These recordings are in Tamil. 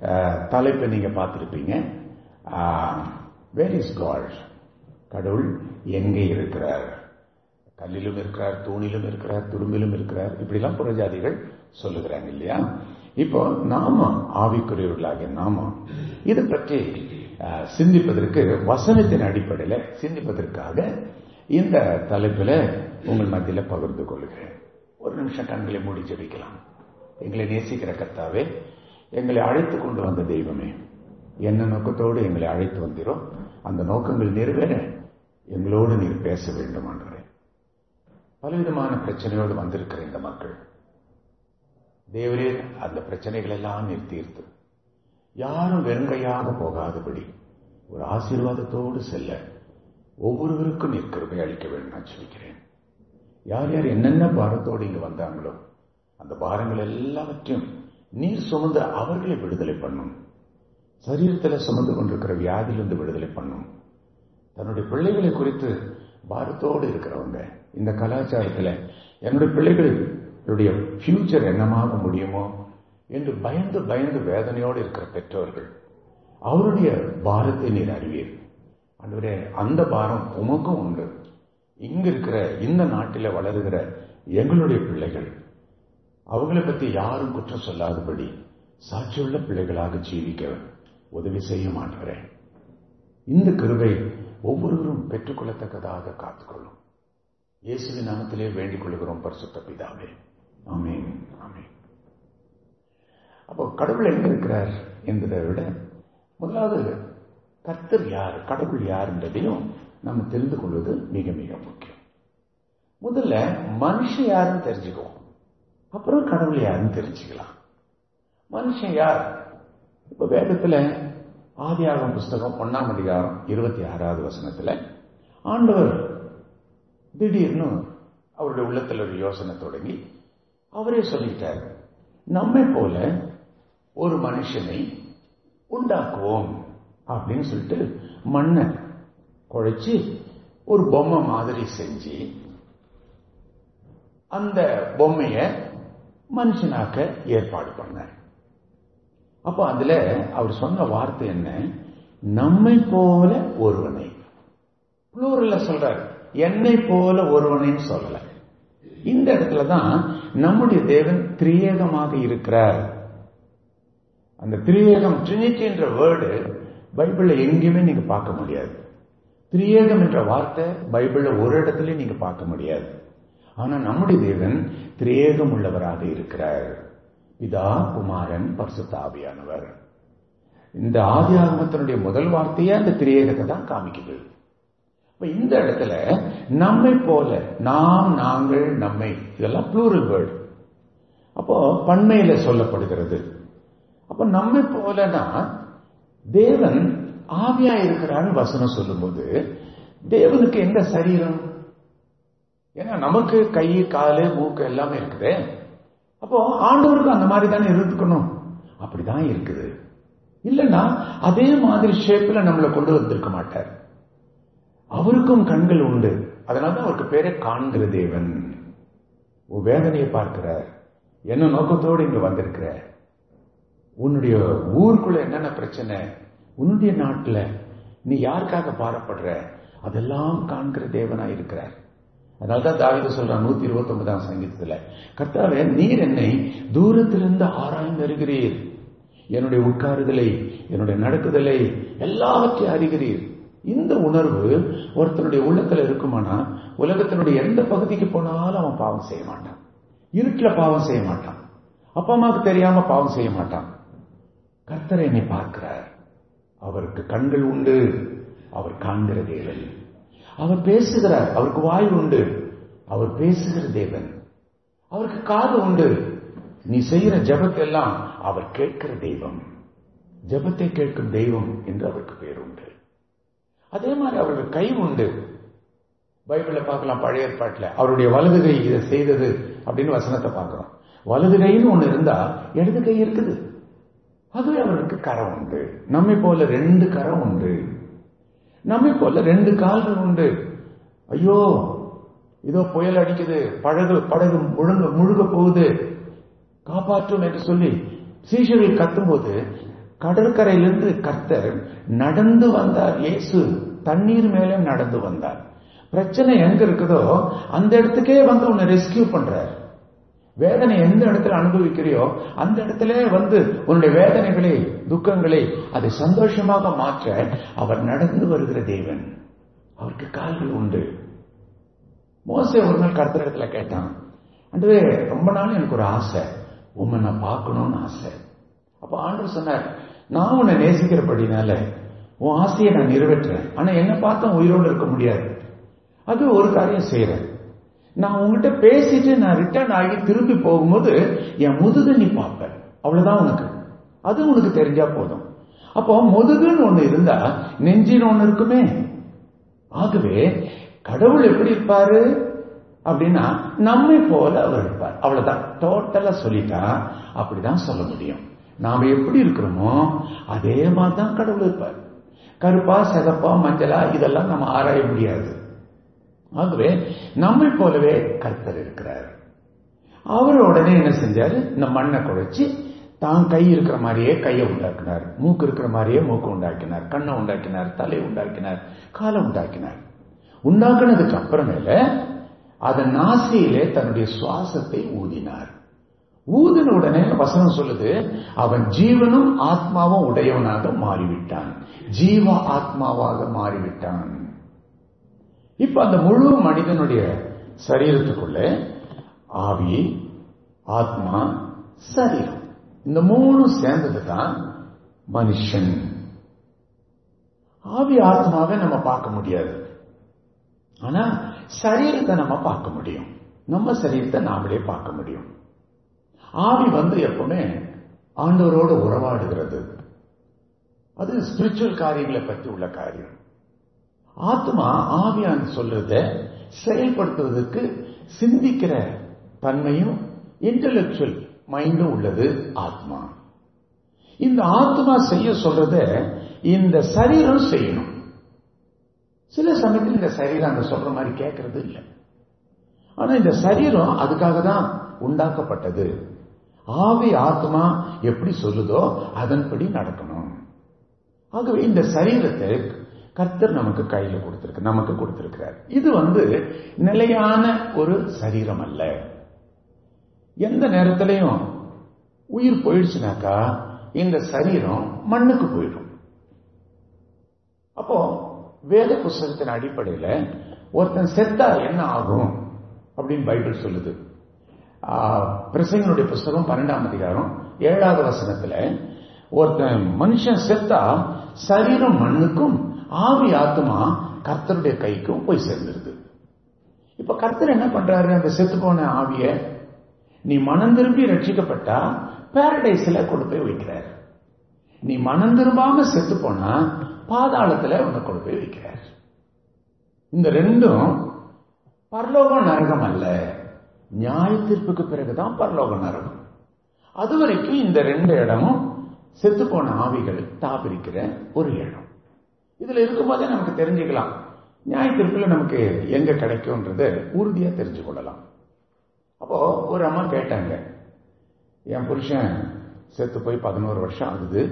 அஹ், தலைப்பை நீங்க பார்த்திருப்பீங்க வேர் இஸ் காட் கடவுள் எங்கே இருக்கிறார் கல்லிலும் இருக்கிறார் தூணிலும் இருக்கிறார் துரும்பிலும் இருக்கிறார் இப்படிலாம் புறஜாதிகள் சொல்லுகிறாங்க இல்லையா இப்போ நாம ஆவிக்குரியவர்களாகிய நாம இதை பற்றி அஹ், சிந்திப்பதற்கு வசனத்தின் அடிப்படையில் சிந்திப்பதற்காக இந்த தலைப்பில் உங்கள் மத்தியில் பகிர்ந்து கொள்கிறேன் ஒரு நிமிஷம் கண்களை மூடி ஜெபிக்கலாம் எங்களை நேசிக்கிற கர்த்தாவே எங்களை அழைத்து கொண்டு வந்த தெய்வமே என்ன நோக்கத்தோடு எங்களை அழைத்து வந்தீரோ அந்த நோக்கங்கள் நிறைவேற எங்களோடு நீர் பேச வேண்டும் ஆண்டவரே பலவிதமான பிரச்சனையோடு வந்திருக்கிற இந்த மக்கள் தேவரே அந்த பிரச்சனைகள் எல்லாம் நீர் தீர்த்து யாரும் வெறுங்கையாக போகாதபடி ஒரு ஆசீர்வாதத்தோடு செல்ல ஒவ்வொருவருக்கும் நீர் கிருபை அளிக்க வேண்டும் நான் சொல்லிக்கிறேன் யார் யார் என்னென்ன பாரத்தோடு இங்கு வந்தாங்களோ அந்த பாரங்கள் எல்லாவற்றையும் நீர் சுமந்து அவர்களை விடுதலை பண்ணும் சரீரத்தில் சுமந்து கொண்டிருக்கிற வியாதியிலிருந்து விடுதலை பண்ணும் தன்னுடைய பிள்ளைகளை குறித்து பாரத்தோடு இருக்கிறவங்க இந்த கலாச்சாரத்தில் என்னுடைய பிள்ளைகளுடைய ஃபியூச்சர் என்னமாக முடியுமோ என்று பயந்து பயந்து வேதனையோடு இருக்கிற பெற்றோர்கள் அவருடைய பாரத்தை நீர் அறிவீர் ஆண்டவரே அந்த பாரம் உமக்கும் உண்டு இங்க இருக்கிற இந்த நாட்டில் வளருகிற எங்களுடைய பிள்ளைகள் அவங்களை பத்தி யாரும் குற்றம் சொல்லாதபடி சாட்சியுள்ள பிள்ளைகளாக ஜீவிக்க உதவி செய்ய மாட்டேறேன் இந்த கிருபை ஒவ்வொருவரும் பெற்றுக்கொள்ளத்தக்கதாக காத்துக்கொள்ளும் இயேசுவின் நாமத்திலே வேண்டிக் கொள்கிறோம் பரிசுத்த பிதாவே ஆமென் ஆமென் அப்போ கடவுள் எங்க இருக்கிறார் என்பதை விட முதலாவது கர்த்தர் யார் கடவுள் யார் என்பதையும் நம்ம தெரிந்து கொள்வது மிக மிக முக்கியம் முதல்ல மனுஷன் யாருன்னு தெரிஞ்சுக்குவோம் அப்புறம் கடவுள் யாருன்னு தெரிஞ்சுக்கலாம் மனுஷன் யார் இப்ப வேதத்துல ஆதியாகம் புஸ்தகம் ஒன்னாம் அதிகாரம் இருபத்தி ஆறாவது வசனத்துல ஆண்டவர் திடீர்னு அவருடைய உள்ளத்துல ஒரு யோசனை தொடங்கி அவரே சொல்லிட்டார் நம்மை போல ஒரு மனுஷனை உண்டாக்குவோம் அப்படின்னு சொல்லிட்டு மண்ணை குழைச்சி ஒரு பொம்மை மாதிரி செஞ்சு அந்த பொம்மைய மனுஷனாக்க ஏற்பாடு பண்ணார் அப்போ அதுல அவர் சொன்ன வார்த்தை என்ன நம்மை போல ஒருவனை புளூரில் சொல்றார் என்னை போல ஒருவனைன்னு சொல்லல இந்த இடத்துல தான் நம்முடைய தேவன் திரியேகமாக இருக்கிறார் அந்த திரியேகம் ட்ரினிட்டி என்ற வேர்டு பைபிள்ல எங்கேயுமே நீங்க பார்க்க முடியாது திரியேகம் என்ற வார்த்தை பைபிள்ல ஒரு இடத்துலயும் நீங்க பார்க்க முடியாது ஆனா நம்முடைய தேவன் திரியேகம் உள்ளவராக இருக்கிறார் பிதா குமாரன் பரிசுத்த ஆவியானவர் இந்த ஆதி ஆகமத்தினுடைய முதல் வார்த்தையே அந்த திரியேகத்தை தான் காமிக்குது இப்ப இந்த இடத்துல நம்மை போல நாம் நாங்கள் நம்மை இதெல்லாம் ப்ளூரல் வேர்டு அப்போ பண்மையில சொல்லப்படுகிறது அப்ப நம்மை போலனா தேவன் ஆவியா இருக்கிறான்னு வசனம் சொல்லும்போது தேவனுக்கு எங்க சரீரம் ஏன்னா நமக்கு கை காலு மூக்கு எல்லாமே இருக்குது அப்போ ஆண்டவருக்கு அந்த மாதிரி தானே இருந்துக்கணும் அப்படிதான் இருக்குது இல்லைன்னா அதே மாதிரி ஷேப்ல நம்மளை கொண்டு வந்திருக்க மாட்டார் அவருக்கும் கண்கள் உண்டு அதனால தான் அவருக்கு பேரே காண்கிற தேவன் உன் வேதனையை பார்க்கிறார் என்ன நோக்கத்தோடு இங்க வந்திருக்கிற உன்னுடைய ஊருக்குள்ள என்னென்ன பிரச்சனை உன்னுடைய நாட்டுல நீ யாருக்காக பாரப்படுற அதெல்லாம் காண்கிற தேவனா இருக்கிறார் அதனால்தான் தாவித சொல்றான் நூத்தி இருபத்தி ஒன்பதாம் சங்கீதத்துல கர்த்தாவே நீர் என்னை தூரத்திலிருந்து ஆராய்ந்து அறிகிறீர் என்னுடைய உட்காருதலை என்னுடைய நடக்குதலை எல்லாவற்றையும் அறிகிறீர் இந்த உணர்வு ஒருத்தனுடைய உள்ளத்துல இருக்குமானா உலகத்தினுடைய எந்த பகுதிக்கு போனாலும் அவன் பாவம் செய்ய மாட்டான் இருட்டில் பாவம் செய்ய மாட்டான் அப்பா அம்மாவுக்கு தெரியாம பாவம் செய்ய மாட்டான் கர்த்தர் என்னை பார்க்கிறார் அவருக்கு கண்கள் உண்டு அவர் காண்கிற தேவன் அவர் பேசுகிறார் அவருக்கு வாய் உண்டு அவர் பேசுகிற தேவன் அவருக்கு காது உண்டு நீ செய்கிற ஜபத்தெல்லாம் அவர் கேட்கிற தெய்வம் ஜபத்தை கேட்கும் தெய்வம் என்று அவருக்கு பேர் உண்டு அதே மாதிரி அவருக்கு கை உண்டு பைபிள பார்க்கலாம் பழைய ஏற்பாட்டில் அவருடைய வலது கை இதை செய்தது அப்படின்னு வசனத்தை பார்க்கிறோம் வலது கைன்னு ஒண்ணு இருந்தா இடது கை இருக்குது அதுவே அவருக்கு கரம் உண்டு நம்மை போல ரெண்டு கரம் உண்டு நம்மை போல ரெண்டு கால்கள் உண்டு ஐயோ இதோ புயல் அடிக்குது படகு படகு முழுங்க முழுக போகுது காப்பாற்றும் என்று சொல்லி சீஷர்கள் கத்தும்போது கடற்கரையிலிருந்து கர்த்தர் நடந்து வந்தார் இயேசு தண்ணீர் மேலே நடந்து வந்தார் பிரச்சனை எங்க இருக்குதோ அந்த இடத்துக்கே வந்து உன்னை ரெஸ்கியூ பண்றார் வேதனை எந்த இடத்துல அனுபவிக்கிறியோ அந்த இடத்துல வந்து உன்னுடைய வேதனைகளை துக்கங்களை அதை சந்தோஷமாக மாற்ற அவர் நடந்து வருகிற தேவன் அவருக்கு கால்கள் உண்டு மோசே ஒரு நாள் கருத்துற இடத்துல கேட்டான் அன்று ரொம்ப நாள் எனக்கு ஒரு ஆசை உண்மை நான் பார்க்கணும்னு ஆசை அப்ப ஆண்டவர் சொன்னார் நான் உன்னை நேசிக்கிறபடினால உன் ஆசையை நான் நிறைவேற்றுறேன் ஆனா என்ன பார்த்தா உயிரோடு இருக்க முடியாது அது ஒரு காரியம் செய்யறேன் நான் உங்ககிட்ட பேசிட்டு நான் ரிட்டர்ன் ஆகி திரும்பி போகும்போது என் முதுகு நீ பார்ப்ப அவ்வளவுதான் உனக்கு அது உனக்கு தெரிஞ்சா போதும் அப்போ முதுகுன்னு ஒண்ணு இருந்தா நெஞ்சின்னு ஒண்ணு இருக்குமே ஆகவே கடவுள் எப்படி இருப்பாரு அப்படின்னா நம்மை போல அவர் இருப்பார் அவ்வளவுதான் டோட்டலா சொல்லிட்டா அப்படிதான் சொல்ல முடியும் நாம எப்படி இருக்கிறோமோ அதே மாதிரி தான் கடவுள் இருப்பார் கருப்பா சிகப்பா மஞ்சளா இதெல்லாம் நம்ம ஆராய முடியாது ஆகவே நம்மை போலவே கர்த்தர் இருக்கிறார் அவர் உடனே என்ன செஞ்சாரு இந்த மண்ணை குழைச்சி தான் கை இருக்கிற மாதிரியே கையை உண்டாக்கினார் மூக்கு இருக்கிற மாதிரியே மூக்கு உண்டாக்கினார் கண்ணை உண்டாக்கினார் தலை உண்டாக்கினார் காலை உண்டாக்கினார் உண்டாக்குனதுக்கு அப்புறமேல அதன் நாசியிலே தன்னுடைய சுவாசத்தை ஊதினார் ஊதின உடனே வசனம் சொல்லுது அவன் ஜீவனும் ஆத்மாவும் உடையவனாக மாறிவிட்டான் ஜீவ ஆத்மாவாக மாறிவிட்டான் இப்ப அந்த முழு மனிதனுடைய சரீரத்துக்குள்ள ஆவி ஆத்மா சரீரம் இந்த மூணு சேர்ந்தது தான் மனுஷன் ஆவி ஆத்மாவை நம்ம பார்க்க முடியாது ஆனா சரீரத்தை நம்ம பார்க்க முடியும் நம்ம சரீரத்தை நாமளே பார்க்க முடியும் ஆவி வந்து எப்பவுமே ஆண்டவரோடு உறவாடுகிறது அது ஸ்பிரிச்சுவல் காரியங்களை பற்றி உள்ள காரியம் ஆத்மா ஆவியான் சொல்றத செயல்படுத்துவதற்கு சிந்திக்கிற தன்மையும் இன்டலெக்சுவல் மைண்டும் உள்ளது ஆத்மா இந்த ஆத்மா செய்ய சொல்றத இந்த சரீரம் செய்யணும் சில சமயத்தில் இந்த சரீரம் அந்த சொல்ற மாதிரி கேட்கறது இல்லை ஆனா இந்த சரீரம் அதுக்காக தான் உண்டாக்கப்பட்டது ஆவி ஆத்மா எப்படி சொல்லுதோ அதன்படி நடக்கணும் ஆகவே இந்த சரீரத்தை கர்த்தர் நமக்கு கையில கொடுத்திருக்கு நமக்கு கொடுத்திருக்கிறார் இது வந்து நிலையான ஒரு சரீரம் அல்ல எந்த நேரத்திலையும் உயிர் போயிடுச்சுனாக்கா இந்த சரீரம் மண்ணுக்கு போயிடும் அப்போ வேத புஸ்தகத்தின் அடிப்படையில ஒருத்தன் செத்தா என்ன ஆகும் அப்படின்னு பைபிள் சொல்லுது பிரசங்கனுடைய புஸ்தகம் பன்னெண்டாம் அதிகாரம் ஏழாவது வசனத்துல ஒருத்தன் மனுஷன் செத்தா சரீரம் மண்ணுக்கும் ஆவி ஆத்மா கர்த்தருடைய கைக்கும் போய் சேர்ந்துருது இப்ப கர்த்தர் என்ன பண்றாரு அந்த செத்து போன ஆவிய நீ மனம் திரும்பி ரட்சிக்கப்பட்டா பேரடைஸ்ல கொண்டு போய் வைக்கிறார் நீ மனம் திரும்பாம செத்து போனா பாதாளத்துல உன்னை கொண்டு போய் வைக்கிறார் இந்த ரெண்டும் பரலோக நரகம் அல்ல நியாய தீர்ப்புக்கு பிறகுதான் பரலோக நரகம் அது வரைக்கும் இந்த ரெண்டு இடமும் செத்து போன ஆவிகள் தாபிரிக்கிற ஒரு இடம் இதுல இருக்கும்போதே நமக்கு தெரிஞ்சுக்கலாம் நியாய தீர்ப்புல நமக்கு எங்க கிடைக்கும்ன்றத உறுதியா தெரிஞ்சு கொள்ளலாம் அப்போ ஒரு அம்மா கேட்டாங்க என் புருஷன் செத்து போய் பதினோரு வருஷம் ஆகுது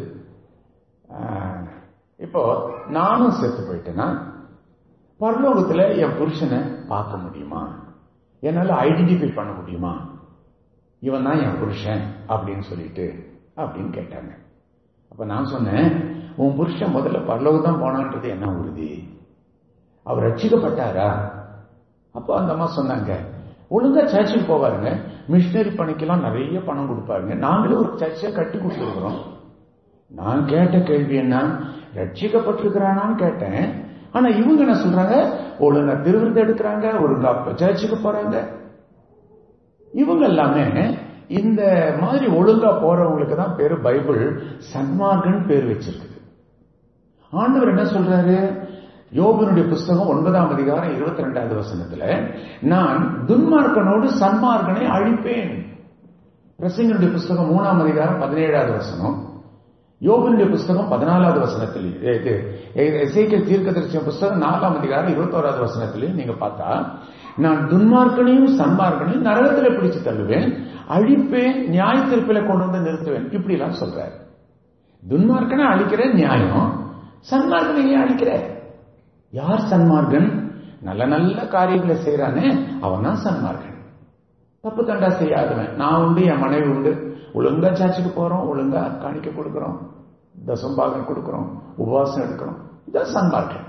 இப்போ நானும் செத்து போயிட்டேன்னா பரலோகத்துல என் புருஷனை பார்க்க முடியுமா என்னால ஐடென்டிஃபை பண்ண முடியுமா இவன் தான் என் புருஷன் அப்படின்னு சொல்லிட்டு அப்படின்னு கேட்டாங்க அப்ப நான் சொன்னேன் உன் புருஷன் முதல்ல பரலோகம் தான் போனான்றது என்ன உறுதி அவர் ரட்சிக்கப்பட்டாரா அப்போ அந்த அம்மா சொன்னாங்க ஒழுங்கா சர்ச்சுக்கு போவாருங்க மிஷினரி பணிக்கெல்லாம் நிறைய பணம் கொடுப்பாருங்க நாங்களே ஒரு சர்ச்சை கட்டி கொடுத்துருக்குறோம் நான் கேட்ட கேள்வி என்ன ரட்சிக்கப்பட்டிருக்கிறானான்னு கேட்டேன் ஆனா இவங்க என்ன சொல்றாங்க ஒழுங்கா திருவிருந்த எடுக்கிறாங்க ஒழுங்கா சர்ச்சுக்கு போறாங்க இவங்க எல்லாமே இந்த மாதிரி ஒழுங்கா போறவங்களுக்கு தான் பேரு பைபிள் சன்மார்கன் பேர் வச்சிருக்குது ஆண்டவர் என்ன சொல்றாரு யோபனுடைய புஸ்தகம் ஒன்பதாம் அதிகாரம் இருபத்தி ரெண்டாவது வசனத்துல நான் துன்மார்க்கனோடு சன்மார்க்கனை அழிப்பேன் பிரசங்கனுடைய புஸ்தகம் மூணாம் அதிகாரம் பதினேழாவது வசனம் யோபனுடைய புஸ்தகம் பதினாலாவது வசனத்தில் இசைக்கல் தீர்க்கதரிசிய புஸ்தகம் நாலாம் அதிகாரம் இருபத்தோராவது வசனத்திலையும் நீங்க பார்த்தா நான் துன்மார்க்கனையும் சன்மார்க்கனையும் நரகத்தில் பிடிச்சு தள்ளுவேன் அழிப்பேன் நியாய தீர்ப்பில கொண்டு வந்து நிறுத்துவேன் இப்படி எல்லாம் சொல்றாரு துன்மார்க்கனை அழிக்கிற நியாயம் சன்மார்க்கனை ஏன் அழிக்கிற யார் சன்மார்க்கன் நல்ல நல்ல காரியங்களை செய்யறானே அவன் தான் சன்மார்க்கன் தப்பு தண்டா செய்யாதவன் நான் உண்டு என் மனைவி உண்டு ஒழுங்கா சர்ச்சுக்கு போறோம் ஒழுங்கா காணிக்க கொடுக்கிறோம் தசம்பாகம் கொடுக்கிறோம் உபவாசம் எடுக்கிறோம் இதான் சன்மார்க்கம்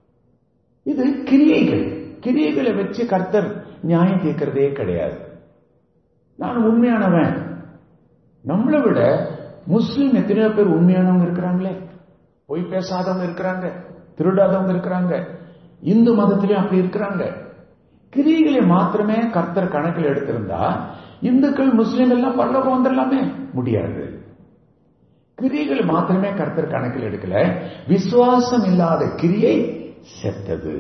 இது கிரியைகள் கிரியைகளை வச்சு கர்த்தர் நியாயம் தீர்க்கிறதே கிடையாது நான் உண்மையானவன் நம்மளை விட முஸ்லீம் எத்தனையோ பேர் உண்மையானவங்க இருக்கிறாங்களே பொய் பேசாதவங்க இருக்கிறாங்க திருடாதவங்க இருக்கிறாங்க இந்து மதத்திலையும் அப்படி இருக்கிறாங்க கிரிகளை மாத்திரமே கர்த்தர் கணக்கில் எடுத்திருந்தா இந்துக்கள் முஸ்லீம் எல்லாம் பரலோகம் வந்துடலாமே முடியாது கிரியைகள் மாத்திரமே கர்த்தர் கணக்கில் எடுக்கல விசுவாசம் இல்லாத கிரியை செத்தது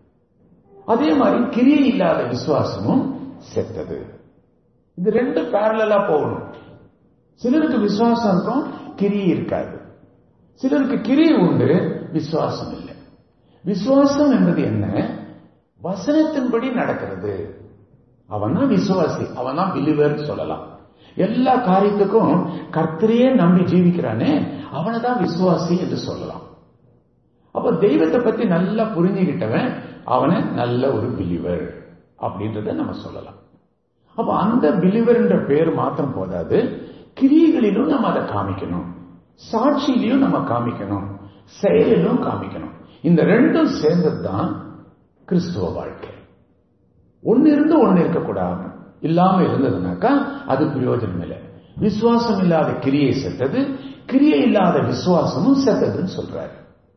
அதே மாதிரி கிரியை இல்லாத விசுவாசமும் செத்தது இது ரெண்டு பேரலா போகணும் சிலருக்கு விசுவாசம் இருக்கும் கிரியை இருக்காது சிலருக்கு கிரியை உண்டு விசுவாசம் இல்லை விசுவாசம் என்பது என்ன வசனத்தின்படி நடக்கிறது அவன் தான் விசுவாசி அவன் தான் பிலிவர் சொல்லலாம் எல்லா காரியத்துக்கும் கர்த்தரையே நம்பி ஜீவிக்கிறானே அவனை தான் விசுவாசி என்று சொல்லலாம் அப்ப தெய்வத்தை பத்தி நல்லா புரிஞ்சுக்கிட்டவன் அவனை நல்ல ஒரு பிலிவர் அப்படின்றத நம்ம சொல்லலாம் அப்ப அந்த பிலிவர் என்ற பேர் மாத்திரம் போதாது கிரியைகளிலும் நம்ம அதை காமிக்கணும் சாட்சியிலையும் நம்ம காமிக்கணும் செயலிலும் காமிக்கணும் இந்த ரெண்டும் சேர்ந்தது தான் கிறிஸ்துவ வாழ்க்கை ஒன்னு இருந்து ஒன்னு இருக்கக்கூடாது இல்லாம இருந்ததுனாக்கா அது பிரயோஜனம் இல்லை விசுவாசம் இல்லாத கிரியை செத்தது கிரியை இல்லாத விசுவாசமும் செத்ததுன்னு சொல்றாரு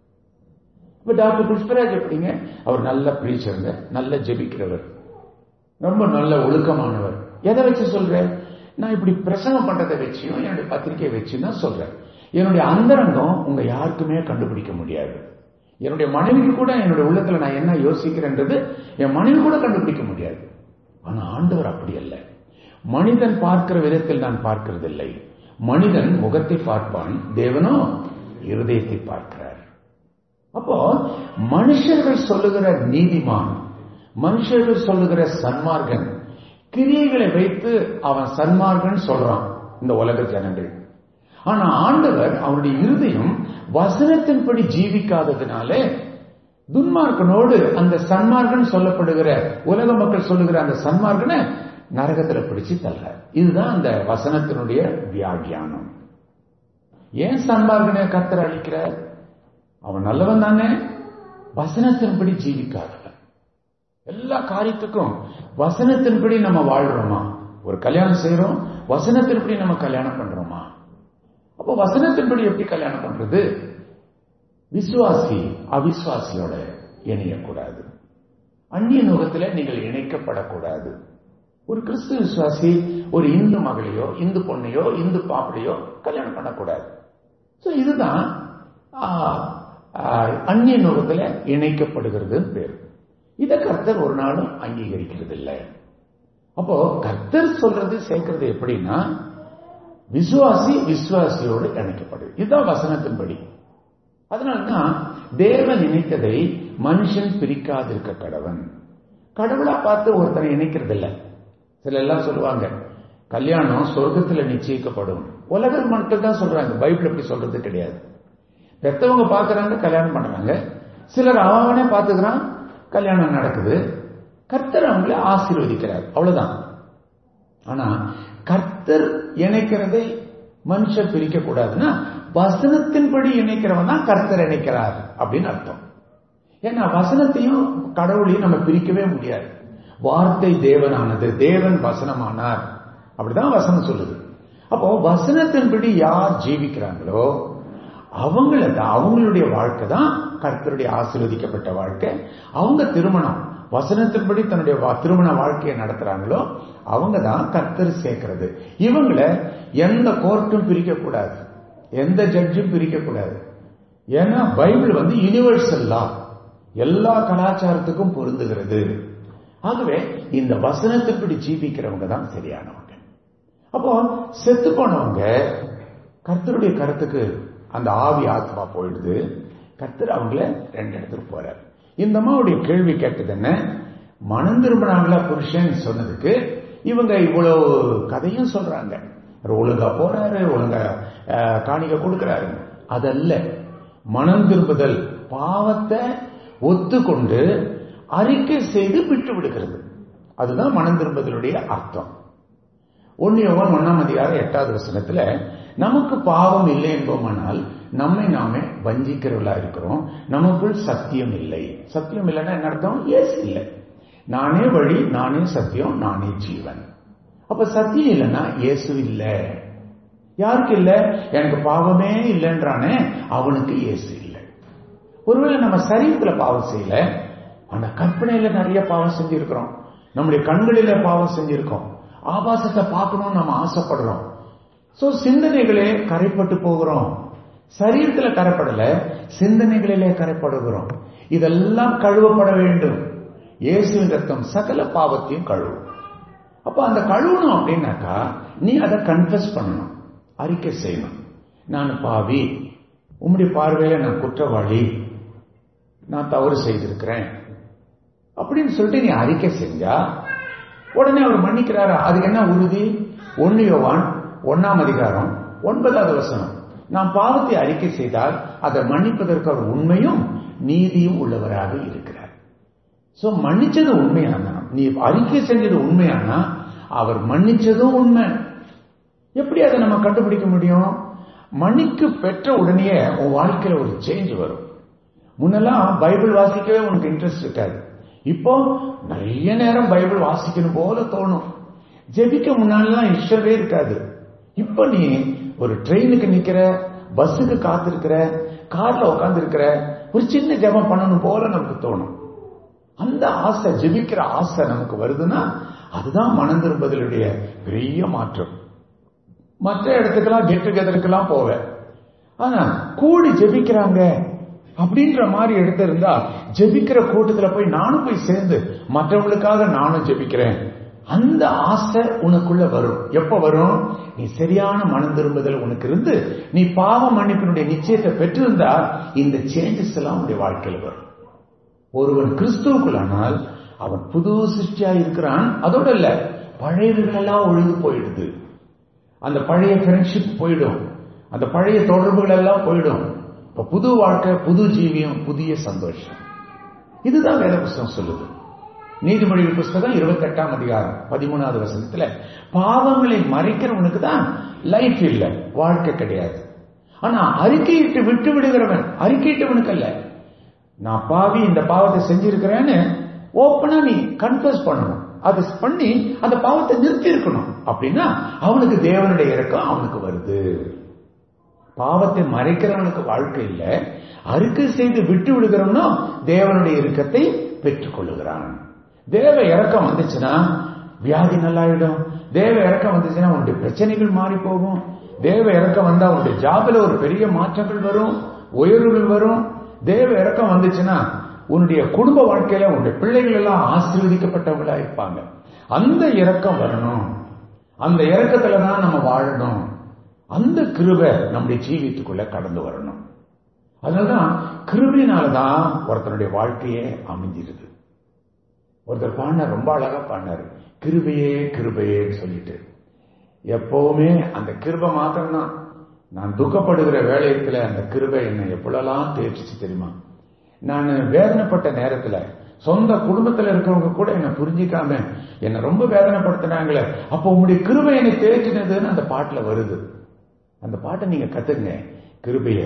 இப்ப டாக்டர் புஷ்பராஜ் எப்படிங்க அவர் நல்ல பிரீச்சருங்க நல்ல ஜெபிக்கிறவர் ரொம்ப நல்ல ஒழுக்கமானவர் எதை வச்சு சொல்றேன் நான் இப்படி பிரசங்கம் பண்றதை வச்சியும் என்னுடைய பத்திரிகை வச்சு தான் சொல்றேன் என்னுடைய அந்தரங்கம் உங்க யாருக்குமே கண்டுபிடிக்க முடியாது என்னுடைய மனைவிக்கு கூட என்னுடைய உள்ளத்துல நான் என்ன யோசிக்கிறேன்றது என் மனைவி கூட கண்டுபிடிக்க முடியாது ஆனா ஆண்டவர் அப்படி அல்ல மனிதன் பார்க்கிற விதத்தில் நான் பார்க்கிறதில்லை மனிதன் முகத்தை பார்ப்பான் தேவனோ இருதயத்தை பார்க்கிறார் அப்போ மனுஷர்கள் சொல்லுகிற நீதிமான் மனுஷர்கள் சொல்லுகிற சன்மார்கன் கிரியைகளை வைத்து அவன் சன்மார்கன் சொல்றான் இந்த உலக ஜனங்கள் ஆனா ஆண்டவர் அவருடைய இருதயம் வசனத்தின்படி ஜீவிக்காததுனாலே துன்மார்க்கனோடு அந்த சன்மார்க்கன் சொல்லப்படுகிற உலக மக்கள் சொல்லுகிற அந்த சன்மார்க்கனை நரகத்துல பிடிச்சு தள்ள இதுதான் அந்த வசனத்தினுடைய வியாகியானம் ஏன் சன்மார்க்கனை கத்தர் அழிக்கிறார் அவன் நல்லவன் தானே வசனத்தின்படி ஜீவிக்காதவன் எல்லா காரியத்துக்கும் வசனத்தின்படி நம்ம வாழ்றோமா ஒரு கல்யாணம் செய்யறோம் வசனத்தின்படி நம்ம கல்யாணம் பண்றோமா அப்போ வசனத்தின்படி எப்படி கல்யாணம் பண்றது விசுவாசி அவிசுவாசியோட இணையக்கூடாது அந்நிய நுகத்துல நீங்கள் இணைக்கப்படக்கூடாது ஒரு கிறிஸ்துவ விசுவாசி ஒரு இந்து மகளையோ இந்து பொண்ணையோ இந்து பாப்படையோ கல்யாணம் பண்ணக்கூடாது ஸோ இதுதான் அந்நிய நுகத்துல இணைக்கப்படுகிறது பேர் இதை கர்த்தர் ஒரு நாளும் அங்கீகரிக்கிறது இல்லை அப்போ கர்த்தர் சொல்றது சேர்க்கிறது எப்படின்னா விசுவாசி விசுவாசியோடு இணைக்கப்படுது இதுதான் வசனத்தின்படி அதனால்தான் தேவன் இணைத்ததை மனுஷன் பிரிக்காதிருக்க கடவன் கடவுளா பார்த்து ஒருத்தனை இணைக்கிறது இல்லை சில எல்லாம் சொல்லுவாங்க கல்யாணம் சொர்க்கத்துல நிச்சயிக்கப்படும் உலகம் மட்டும் தான் சொல்றாங்க பைபிள் எப்படி சொல்றது கிடையாது பெத்தவங்க பாக்குறாங்க கல்யாணம் பண்றாங்க சிலர் அவனே பாத்துக்கிறான் கல்யாணம் நடக்குது கர்த்தர் அவங்கள ஆசீர்வதிக்கிறார் அவ்வளவுதான் ஆனா கர்த்தர் இணைக்கிறதை மனுஷன் பிரிக்க கூடாதுன்னா வசனத்தின்படி இணைக்கிறவன் தான் கர்த்தர் இணைக்கிறார் அப்படின்னு அர்த்தம் ஏன்னா வசனத்தையும் கடவுளையும் நம்ம பிரிக்கவே முடியாது வார்த்தை தேவனானது தேவன் வசனமானார் அப்படிதான் வசனம் சொல்லுது அப்போ வசனத்தின்படி யார் ஜீவிக்கிறாங்களோ அவங்கள தான் அவங்களுடைய வாழ்க்கை தான் கர்த்தருடைய ஆசீர்வதிக்கப்பட்ட வாழ்க்கை அவங்க திருமணம் வசனத்தின்படி தன்னுடைய திருமண வாழ்க்கையை நடத்துறாங்களோ அவங்க தான் கர்த்தர் சேர்க்கிறது இவங்களை எந்த கோர்ட்டும் பிரிக்க கூடாது எந்த ஜட்ஜும் பிரிக்க கூடாது ஏன்னா பைபிள் வந்து யூனிவர்சல் லா எல்லா கலாச்சாரத்துக்கும் பொருந்துகிறது ஆகவே இந்த வசனத்தின்படி ஜீவிக்கிறவங்க தான் சரியானவங்க அப்போ செத்து போனவங்க கர்த்தருடைய கருத்துக்கு அந்த ஆவி ஆத்மா போயிடுது கர்த்தர் அவங்கள ரெண்டு இடத்துக்கு போறாரு இந்த அம்மாவுடைய கேள்வி கேட்டது என்ன மனம் திரும்பினாங்களா புருஷன் சொன்னதுக்கு இவங்க இவ்வளவு கதையும் சொல்றாங்க அவர் ஒழுங்கா போறாரு ஒழுங்கா அஹ், காணிக்க கொடுக்கிறாரு அதல்ல மனம் திரும்புதல் பாவத்தை ஒத்துக்கொண்டு அறிக்கை செய்து விட்டு விடுகிறது அதுதான் மனம் திரும்புதலுடைய அர்த்தம் ஒன்னு யோவான் ஒன்னாம் அதிகாரம் எட்டாவது வசனத்துல நமக்கு பாவம் இல்லை என்போமானால் நம்மை நாமே வஞ்சிக்கிறவர்களா இருக்கிறோம் நமக்குள் சத்தியம் இல்லை சத்தியம் இல்லைன்னா என்ன அர்த்தம் எஸ் இல்லை நானே வழி நானே சத்தியம் நானே ஜீவன் அப்ப சத்தியம் இல்லைன்னா இயேசு இல்லை யாருக்கு இல்ல எனக்கு பாவமே இல்லைன்றானே அவனுக்கு இயேசு இல்லை ஒருவேளை நம்ம சரீரத்துல பாவம் செய்யல ஆனா கற்பனையில நிறைய பாவம் செஞ்சிருக்கிறோம் நம்முடைய கண்களில பாவம் செஞ்சிருக்கோம் ஆபாசத்தை பார்க்கணும்னு நம்ம ஆசைப்படுறோம் சோ சிந்தனைகளே கரைப்பட்டு போகிறோம் சரீரத்துல கரைப்படல சிந்தனைகளிலே கரைப்படுகிறோம் இதெல்லாம் கழுவப்பட வேண்டும் இயேசுவின் ரத்தம் சகல பாவத்தையும் கழுவும் அப்ப அந்த கழுவணும் அப்படின்னாக்கா நீ அதை கன்ஃபஸ் பண்ணணும் அறிக்கை செய்யணும் நான் பாவி உம்முடைய பார்வையில நான் குற்றவாளி நான் தவறு செய்திருக்கிறேன் அப்படின்னு சொல்லிட்டு நீ அறிக்கை செஞ்சா உடனே அவர் மன்னிக்கிறாரா அதுக்கு என்ன உறுதி ஒன்னு யோவான் ஒன்னாம் அதிகாரம் ஒன்பதாவது வசனம் நாம் பாவத்தை அறிக்கை செய்தால் அதை மன்னிப்பதற்கு அவர் உண்மையும் நீதியும் உள்ளவராக இருக்கிறார் சோ மன்னிச்சது உண்மையானா நீ அறிக்கை செஞ்சது உண்மையானா அவர் மன்னிச்சதும் உண்மை எப்படி அதை நம்ம கண்டுபிடிக்க முடியும் மன்னிக்கு பெற்ற உடனே உன் வாழ்க்கையில ஒரு சேஞ்ச் வரும் முன்னெல்லாம் பைபிள் வாசிக்கவே உனக்கு இன்ட்ரெஸ்ட் இருக்காது இப்போ நிறைய நேரம் பைபிள் வாசிக்கணும் போல தோணும் ஜெபிக்க முன்னாலாம் இஷ்டமே இருக்காது இப்போ நீ ஒரு ட்ரெயினுக்கு நிக்கிற பஸ்ஸுக்கு காத்திருக்கிற கார்ல உட்கார்ந்து இருக்கிற ஒரு சின்ன ஜெபம் பண்ணணும் போல நமக்கு தோணும் அந்த ஆசை ஜெபிக்கிற ஆசை நமக்கு வருதுன்னா அதுதான் மனம் திரும்புதலுடைய பெரிய மாற்றம் மற்ற இடத்துக்கெல்லாம் கெட் டுகெதருக்கெல்லாம் போவேன் ஆனா கூடி ஜெபிக்கிறாங்க அப்படின்ற மாதிரி எடுத்து இருந்தா ஜெபிக்கிற கூட்டத்துல போய் நானும் போய் சேர்ந்து மற்றவங்களுக்காக நானும் ஜெபிக்கிறேன் அந்த ஆசை உனக்குள்ள வரும் எப்ப வரும் நீ சரியான மனம் திரும்புதல் உனக்கு இருந்து நீ பாவ மன்னிப்பினுடைய நிச்சயத்தை பெற்றிருந்தா இந்த சேஞ்சஸ் எல்லாம் உன்னுடைய வாழ்க்கையில் வரும் ஒருவன் கிறிஸ்துவுக்குள்ளானால் அவன் புது சிருஷ்டியா இருக்கிறான் அதோட இல்ல பழையவர்கள் எல்லாம் ஒழுங்கு போயிடுது அந்த பழைய ஃப்ரெண்ட்ஷிப் போயிடும் அந்த பழைய தொடர்புகள் எல்லாம் போயிடும் இப்ப புது வாழ்க்கை புது ஜீவியம் புதிய சந்தோஷம் இதுதான் வேத புஸ்தகம் சொல்லுது நீதிமொழிகள் புஸ்தகம் இருபத்தி எட்டாம் அதிகாரம் பதிமூணாவது வசனத்துல பாவங்களை மறைக்கிறவனுக்கு தான் லைஃப் இல்ல வாழ்க்கை கிடையாது ஆனா அறிக்கையிட்டு விட்டு விடுகிறவன் அறிக்கையிட்டவனுக்கு அல்ல நான் பாவி இந்த பாவத்தை செஞ்சிருக்கிறேன்னு ஓப்பனா நீ கன்ஃபர்ஸ் பண்ணணும் அதை பண்ணி அந்த பாவத்தை நிறுத்தி இருக்கணும் அப்படின்னா அவனுக்கு தேவனுடைய இறக்கம் அவனுக்கு வருது பாவத்தை மறைக்கிறவனுக்கு வாழ்க்கை இல்ல அறிக்கை செய்து விட்டு விடுகிறவனோ தேவனுடைய இறக்கத்தை பெற்றுக் கொள்ளுகிறான் தேவ இறக்கம் வந்துச்சுன்னா வியாதி நல்லாயிடும் தேவ இறக்கம் வந்துச்சுன்னா உன்னுடைய பிரச்சனைகள் மாறி போகும் தேவ இறக்கம் வந்தா உன்னுடைய ஜாபில ஒரு பெரிய மாற்றங்கள் வரும் உயர்வுகள் வரும் தேவ இறக்கம் வந்துச்சுன்னா உன்னுடைய குடும்ப வாழ்க்கையில உன்னுடைய பிள்ளைகள் எல்லாம் ஆசீர்வதிக்கப்பட்டவங்களா இருப்பாங்க அந்த இறக்கம் வரணும் அந்த இறக்கத்துல தான் நம்ம வாழணும் அந்த கிருபை நம்முடைய ஜீவித்துக்குள்ள கடந்து வரணும் அதனாலதான் கிருபினாலதான் ஒருத்தனுடைய வாழ்க்கையே அமைஞ்சிருது ஒருத்தர் பாடினார் ரொம்ப அழகா பாடினாரு கிருபையே கிருபையேன்னு சொல்லிட்டு எப்பவுமே அந்த கிருபை மாத்திரம்தான் நான் துக்கப்படுகிற வேலையத்துல அந்த கிருபை என்னை எப்பொழுதெல்லாம் தேய்ச்சிச்சு தெரியுமா நான் வேதனைப்பட்ட நேரத்துல சொந்த குடும்பத்துல இருக்கிறவங்க கூட என்னை புரிஞ்சிக்காம என்னை ரொம்ப வேதனைப்படுத்தினாங்களே அப்போ உங்களுடைய கிருபை என்னை தேய்ச்சினதுன்னு அந்த பாட்டுல வருது அந்த பாட்டை நீங்க கத்துங்க கிருபைய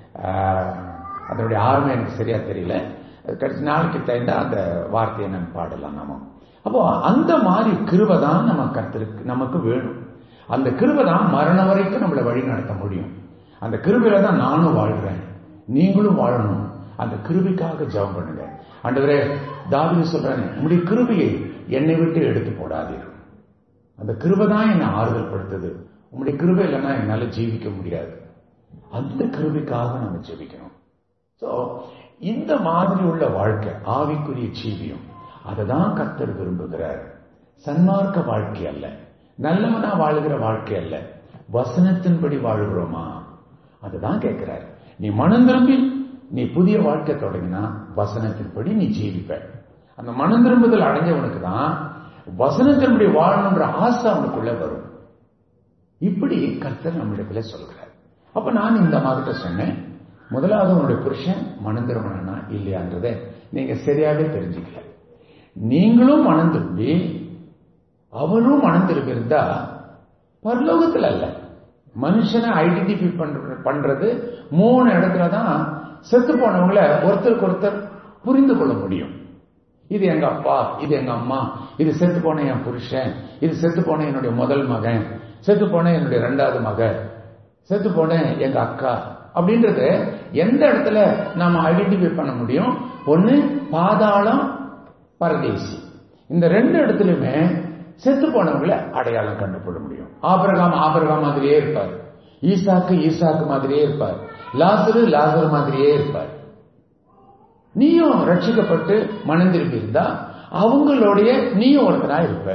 அதனுடைய ஆர்வம் எனக்கு சரியா தெரியல கடைசி நாளைக்கு தகுந்த அந்த வார்த்தையை நான் பாடலாம் நாம அப்போ அந்த மாதிரி கிருபை தான் நம்ம கத்திருக்கு நமக்கு வேணும் அந்த கிருபை தான் மரணம் வரைக்கும் நம்மளை வழி நடத்த முடியும் அந்த கிருபையில தான் நானும் வாழ்றேன் நீங்களும் வாழணும் அந்த கிருபிக்காக ஜெபம் பண்ணுங்க ஆண்டவரே தாவிது சொல்றேன் உங்களுடைய கிருபையை என்னை விட்டு எடுத்து போடாதீர் அந்த கிருபை தான் என்னை ஆறுதல் படுத்துது உங்களுடைய கிருபை இல்லைன்னா என்னால ஜீவிக்க முடியாது அந்த கிருபிக்காக நம்ம ஜெபிக்கணும் சோ இந்த மாதிரி உள்ள வாழ்க்கை ஆவிக்குரிய ஜீவியம் அதை தான் கர்த்தர் விரும்புகிறார் சன்மார்க்க வாழ்க்கை அல்ல நல்லவனா வாழுகிற வாழ்க்கை அல்ல வசனத்தின்படி வாழுகிறோமா அதுதான் கேட்கிறார் நீ மனம் திரும்பி நீ புதிய வாழ்க்கை தொடங்கினா வசனத்தின்படி நீ ஜீவிப்ப அந்த மனம் திரும்புதல் அடைஞ்சவனுக்கு தான் வசனத்தின்படி வாழணுன்ற ஆசை அவனுக்குள்ள வரும் இப்படி கர்த்தர் நம்மிடத்துல சொல்கிறார் அப்ப நான் இந்த மாதிரிட்ட சொன்னேன் முதலாவது உன்னுடைய புருஷன் மனம் திரும்பினா இல்லையான்றதை நீங்க சரியாவே தெரிஞ்சுக்கல நீங்களும் மனம் திரும்பி அவரும் மனம் திரும்பி இருந்தா பரலோகத்தில் அல்ல மனுஷனை ஐடென்டிஃபை பண்ற பண்றது மூணு இடத்துல தான் செத்து போனவங்கள ஒருத்தருக்கு ஒருத்தர் புரிந்து கொள்ள முடியும் இது எங்க அப்பா இது எங்க அம்மா இது செத்து போன என் புருஷன் இது செத்து போன என்னுடைய முதல் மகன் செத்து போன என்னுடைய ரெண்டாவது மகன் செத்து போன எங்க அக்கா அப்படின்றது எந்த இடத்துல நாம ஐடென்டிஃபை பண்ண முடியும் ஒன்னு பாதாளம் பரதேசி இந்த ரெண்டு இடத்துலயுமே செத்து போனவங்களை அடையாளம் கண்டுபிட முடியும் ஆபரகாம் ஆபரகாம் மாதிரியே இருப்பார் ஈசாக்கு ஈசாக்கு மாதிரியே இருப்பார் லாசரு லாசரு மாதிரியே இருப்பார் நீயும் ரட்சிக்கப்பட்டு மனம் திரும்பி இருந்தா அவங்களுடைய நீயும் ஒருத்தனா இருப்ப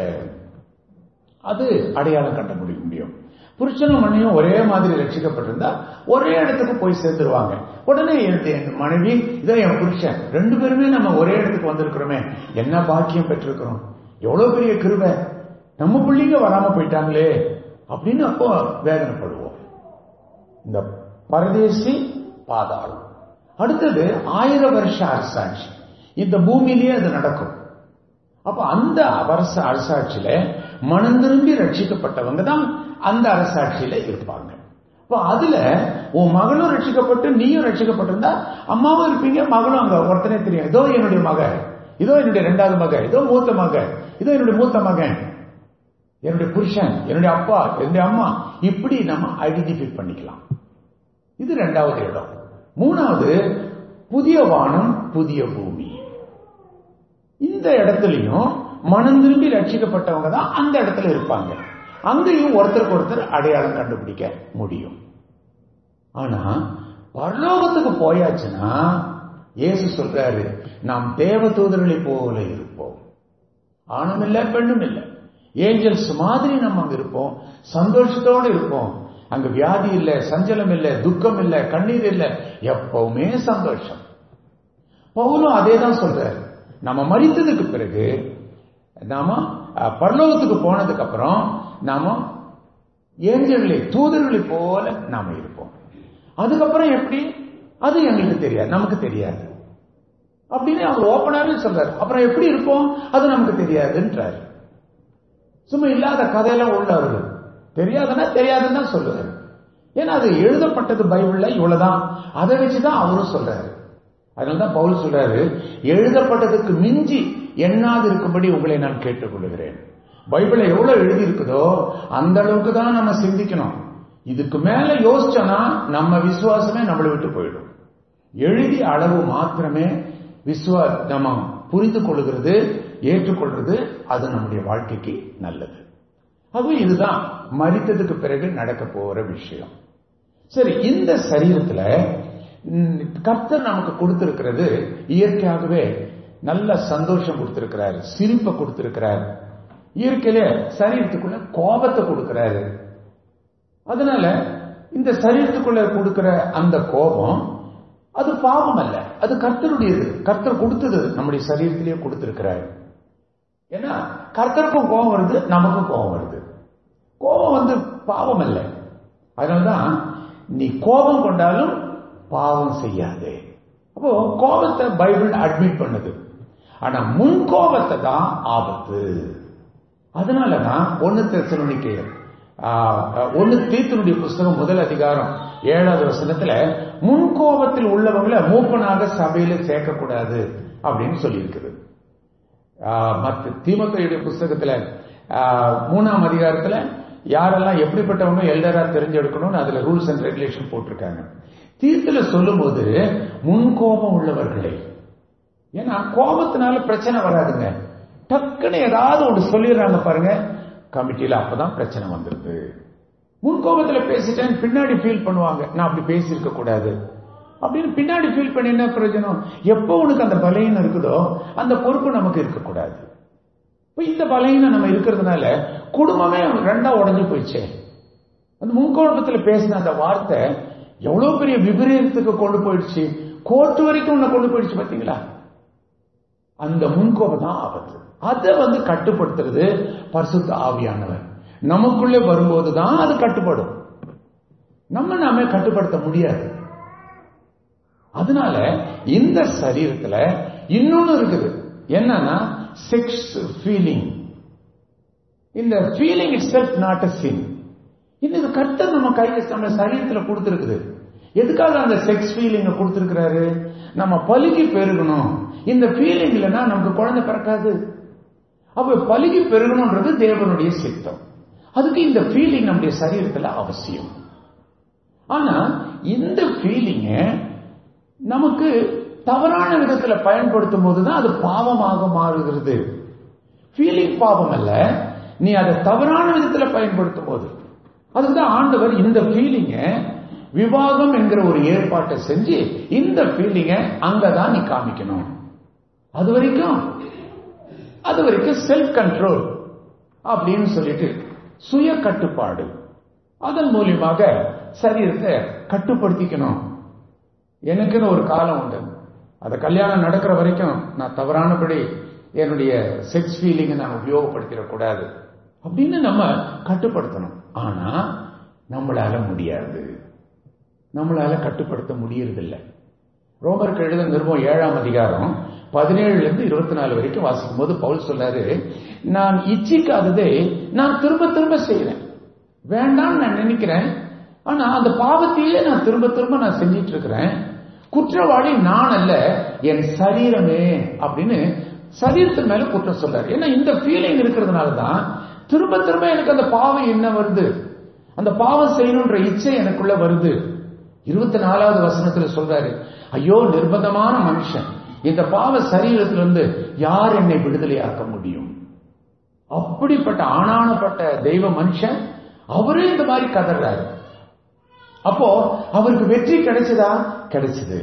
அது அடையாளம் கண்டுபிடிக்க முடியும் புருஷனும் மனையும் ஒரே மாதிரி ரட்சிக்கப்பட்டிருந்தா ஒரே இடத்துக்கு போய் சேர்ந்துருவாங்க உடனே என் மனைவி இதோ என் புருஷன் ரெண்டு பேருமே நம்ம ஒரே இடத்துக்கு வந்திருக்கிறோமே என்ன பாக்கியம் பெற்றிருக்கிறோம் எவ்வளவு பெரிய கிருபை நம்ம பிள்ளைங்க வராம போயிட்டாங்களே அப்படின்னு அப்போ வேதனைப்படுவோம் இந்த பரதேசி பாதாளம் அடுத்தது ஆயிரம் வருஷ அரசாட்சி இந்த பூமியிலேயே அது நடக்கும் அப்ப அந்த அரச அரசாட்சியில மனம் திரும்பி ரட்சிக்கப்பட்டவங்க தான் அந்த அரசாட்சியில இருப்பாங்க அப்ப அதுல உன் மகளும் ரட்சிக்கப்பட்டு நீயும் ரட்சிக்கப்பட்டிருந்தா அம்மாவும் இருப்பீங்க மகளும் அங்க ஒருத்தனே தெரியும் இதோ என்னுடைய மக இதோ என்னுடைய ரெண்டாவது மக இதோ மூத்த மக இதோ என்னுடைய மூத்த மகன் என்னுடைய புருஷன் என்னுடைய அப்பா என்னுடைய அம்மா இப்படி நம்ம ஐடென்டிஃபை பண்ணிக்கலாம் இது ரெண்டாவது இடம் மூணாவது புதிய வானம் புதிய பூமி இந்த இடத்துலயும் மனம் திரும்பி ரட்சிக்கப்பட்டவங்க தான் அந்த இடத்துல இருப்பாங்க அங்கேயும் ஒருத்தருக்கு ஒருத்தர் அடையாளம் கண்டுபிடிக்க முடியும் ஆனா பரலோகத்துக்கு போயாச்சுன்னா இயேசு சொல்றாரு நாம் தேவ தூதர்களை போல இருப்போம் ஆணும் இல்ல பெண்ணும் இல்ல ஏஞ்சல்ஸ் மாதிரி நம்ம அங்க இருப்போம் சந்தோஷத்தோடு இருப்போம் அங்க வியாதி இல்ல சஞ்சலம் இல்ல துக்கம் இல்ல கண்ணீர் இல்ல எப்பவுமே சந்தோஷம் பவுலும் அதே தான் சொல்றாரு நம்ம மறித்ததுக்கு பிறகு நாம பரலோகத்துக்கு போனதுக்கு அப்புறம் நாம ஏஞ்சல்களை தூதர்களை போல நாம இருப்போம் அதுக்கப்புறம் எப்படி அது எங்களுக்கு தெரியாது நமக்கு தெரியாது அப்படின்னு அவர் ஓப்பனாவே சொல்றாரு அப்புறம் எப்படி இருப்போம் அது நமக்கு தெரியாதுன்றாரு சும்மா இல்லாத கதையெல்லாம் உள்ள அவரு தெரியாதுன்னா தெரியாதுன்னு தான் சொல்லுவாரு ஏன்னா அது எழுதப்பட்டது பைபிள்ல இவ்வளவுதான் அதை வச்சுதான் அவரும் சொல்றாரு அதனாலதான் பவுல் சொல்றாரு எழுதப்பட்டதுக்கு மிஞ்சி எண்ணாது இருக்கும்படி உங்களை நான் கேட்டுக்கொள்கிறேன் பைபிளை எவ்வளவு எழுதி இருக்குதோ அந்த அளவுக்கு தான் நம்ம சிந்திக்கணும் இதுக்கு மேல யோசிச்சோன்னா நம்ம விசுவாசமே நம்மளை விட்டு போயிடும் எழுதி அளவு மாத்திரமே விசுவா நம்ம புரிந்து கொள்கிறது ஏற்றுக்கொள்றது அது நம்முடைய வாழ்க்கைக்கு நல்லது அதுவும் இதுதான் மறித்ததுக்கு பிறகு நடக்க போற விஷயம் சரி இந்த சரீரத்துல கர்த்தர் நமக்கு கொடுத்திருக்கிறது இயற்கையாகவே நல்ல சந்தோஷம் கொடுத்திருக்கிறாரு சிரிப்பை கொடுத்திருக்கிறாரு இயற்கையில சரீரத்துக்குள்ள கோபத்தை கொடுக்கிறாரு அதனால இந்த சரீரத்துக்குள்ள கொடுக்கிற அந்த கோபம் அது பாவம் அல்ல அது கர்த்தருடையது கர்த்தர் கொடுத்தது நம்முடைய சரீரத்திலேயே கொடுத்திருக்கிறாரு ஏன்னா கர்த்தருக்கும் கோபம் வருது நமக்கும் கோபம் வருது கோபம் வந்து பாவம் அல்ல அதனாலதான் நீ கோபம் கொண்டாலும் பாவம் செய்யாதே அப்போ கோபத்தை பைபிள் அட்மிட் பண்ணுது ஆனா முன் கோபத்தை தான் ஆபத்து அதனாலதான் ஒன்னு தெசலோனிக்கு ஒன்னு தீர்த்தனுடைய புஸ்தகம் முதல் அதிகாரம் ஏழாவது வசனத்துல முன் கோபத்தில் உள்ளவங்களை மூப்பனாக சபையில சேர்க்கக்கூடாது அப்படின்னு சொல்லியிருக்குது மற்ற திமுக புஸ்தகத்துல மூணாம் அதிகாரத்துல யாரெல்லாம் எப்படிப்பட்டவங்க எல்டரா தெரிஞ்செடுக்கணும்னு அதுல ரூல்ஸ் அண்ட் ரெகுலேஷன் போட்டிருக்காங்க தீர்த்துல சொல்லும் போது முன் கோபம் உள்ளவர்களை ஏன்னா கோபத்தினால பிரச்சனை வராதுங்க டக்குன்னு ஏதாவது ஒன்று சொல்லிடுறாங்க பாருங்க கமிட்டியில அப்பதான் பிரச்சனை வந்துருது முன் கோபத்துல பேசிட்டேன் பின்னாடி ஃபீல் பண்ணுவாங்க நான் அப்படி பேசியிருக்க கூடாது அப்படின்னு பின்னாடி ஃபீல் பண்ணி என்ன பிரயோஜனம் எப்போ உனக்கு அந்த பலையினம் இருக்குதோ அந்த பொறுப்பு நமக்கு இருக்கக்கூடாது இப்ப இந்த பலையினம் நம்ம இருக்கிறதுனால குடும்பமே ரெண்டா உடஞ்சு போயிடுச்சே அந்த முன்கோபத்துல பேசின அந்த வார்த்தை எவ்வளவு பெரிய விபரீதத்துக்கு கொண்டு போயிடுச்சு கோர்ட்டு வரைக்கும் உன்னை கொண்டு போயிடுச்சு பாத்தீங்களா அந்த முன்கோபம் தான் ஆபத்து அதை வந்து கட்டுப்படுத்துறது பரிசுத்த ஆவியானவர் நமக்குள்ளே வரும்போதுதான் அது கட்டுப்படும் நம்ம நாம கட்டுப்படுத்த முடியாது அதனால இந்த சரீரத்துல இன்னொன்னு இருக்குது என்னன்னா செக்ஸ் ஃபீலிங் இந்த feeling itself not a sin இன்னது கர்த்தர் நம்ம கையில நம்ம சரீரத்துல கொடுத்துருக்குது எதுக்காக அந்த செக்ஸ் ஃபீலிங் கொடுத்துருக்கிறாரு நம்ம பலுகி பெருகணும் இந்த ஃபீலிங் இல்லைன்னா நமக்கு குழந்தை பிறக்காது அப்ப பலுகி பெருகணும்ன்றது தேவனுடைய சித்தம் அதுக்கு இந்த ஃபீலிங் நம்முடைய சரீரத்துல அவசியம் ஆனா இந்த ஃபீலிங்க நமக்கு தவறான விதத்துல பயன்படுத்தும் போதுதான் அது பாவமாக மாறுகிறது ஃபீலிங் பாவம் அல்ல நீ அதை தவறான விதத்துல பயன்படுத்தும் போது அதுதான் ஆண்டவர் இந்த ஃபீலிங்க விவாகம் என்கிற ஒரு ஏற்பாட்டை செஞ்சு இந்த ஃபீலிங்க அங்கதான் நீ காமிக்கணும் அது வரைக்கும் அது வரைக்கும் செல்ஃப் கண்ட்ரோல் அப்படின்னு சொல்லிட்டு சுய கட்டுப்பாடு அதன் மூலியமாக சரீரத்தை கட்டுப்படுத்திக்கணும் எனக்குன்னு ஒரு காலம் உண்டு அந்த கல்யாணம் நடக்கிற வரைக்கும் நான் தவறானபடி என்னுடைய செக்ஸ் ஃபீலிங்கை நான் உபயோகப்படுத்திடக்கூடாது அப்படின்னு நம்ம கட்டுப்படுத்தணும் ஆனா நம்மளால முடியாது நம்மளால கட்டுப்படுத்த முடியறதில்லை ரோமருக்கு எழுத நிருபம் ஏழாம் அதிகாரம் பதினேழுல இருந்து இருபத்தி நாலு வரைக்கும் வாசிக்கும் போது பவுல் சொன்னாரு நான் இச்சிக்காததை நான் திரும்ப திரும்ப செய்யறேன் வேண்டாம்னு நான் நினைக்கிறேன் ஆனா அந்த பாவத்தையே நான் திரும்ப திரும்ப நான் செஞ்சிட்டு இருக்கிறேன் குற்றவாளி நான் அல்ல என் சரீரமே அப்படின்னு சரீரத்தின் மேல குற்றம் சொல்றாரு ஏன்னா இந்த ஃபீலிங் இருக்கிறதுனால தான் திரும்ப திரும்ப எனக்கு அந்த பாவம் என்ன வருது அந்த பாவம் செய்யணுன்ற இச்சை எனக்குள்ள வருது இருபத்தி நாலாவது வசனத்துல சொல்றாரு ஐயோ நிர்பந்தமான மனுஷன் இந்த பாவ சரீரத்திலிருந்து யார் என்னை விடுதலையாக்க முடியும் அப்படிப்பட்ட ஆனானப்பட்ட தெய்வ மனுஷன் அவரே இந்த மாதிரி கதறாரு அப்போ அவருக்கு வெற்றி கிடைச்சதா கிடைச்சது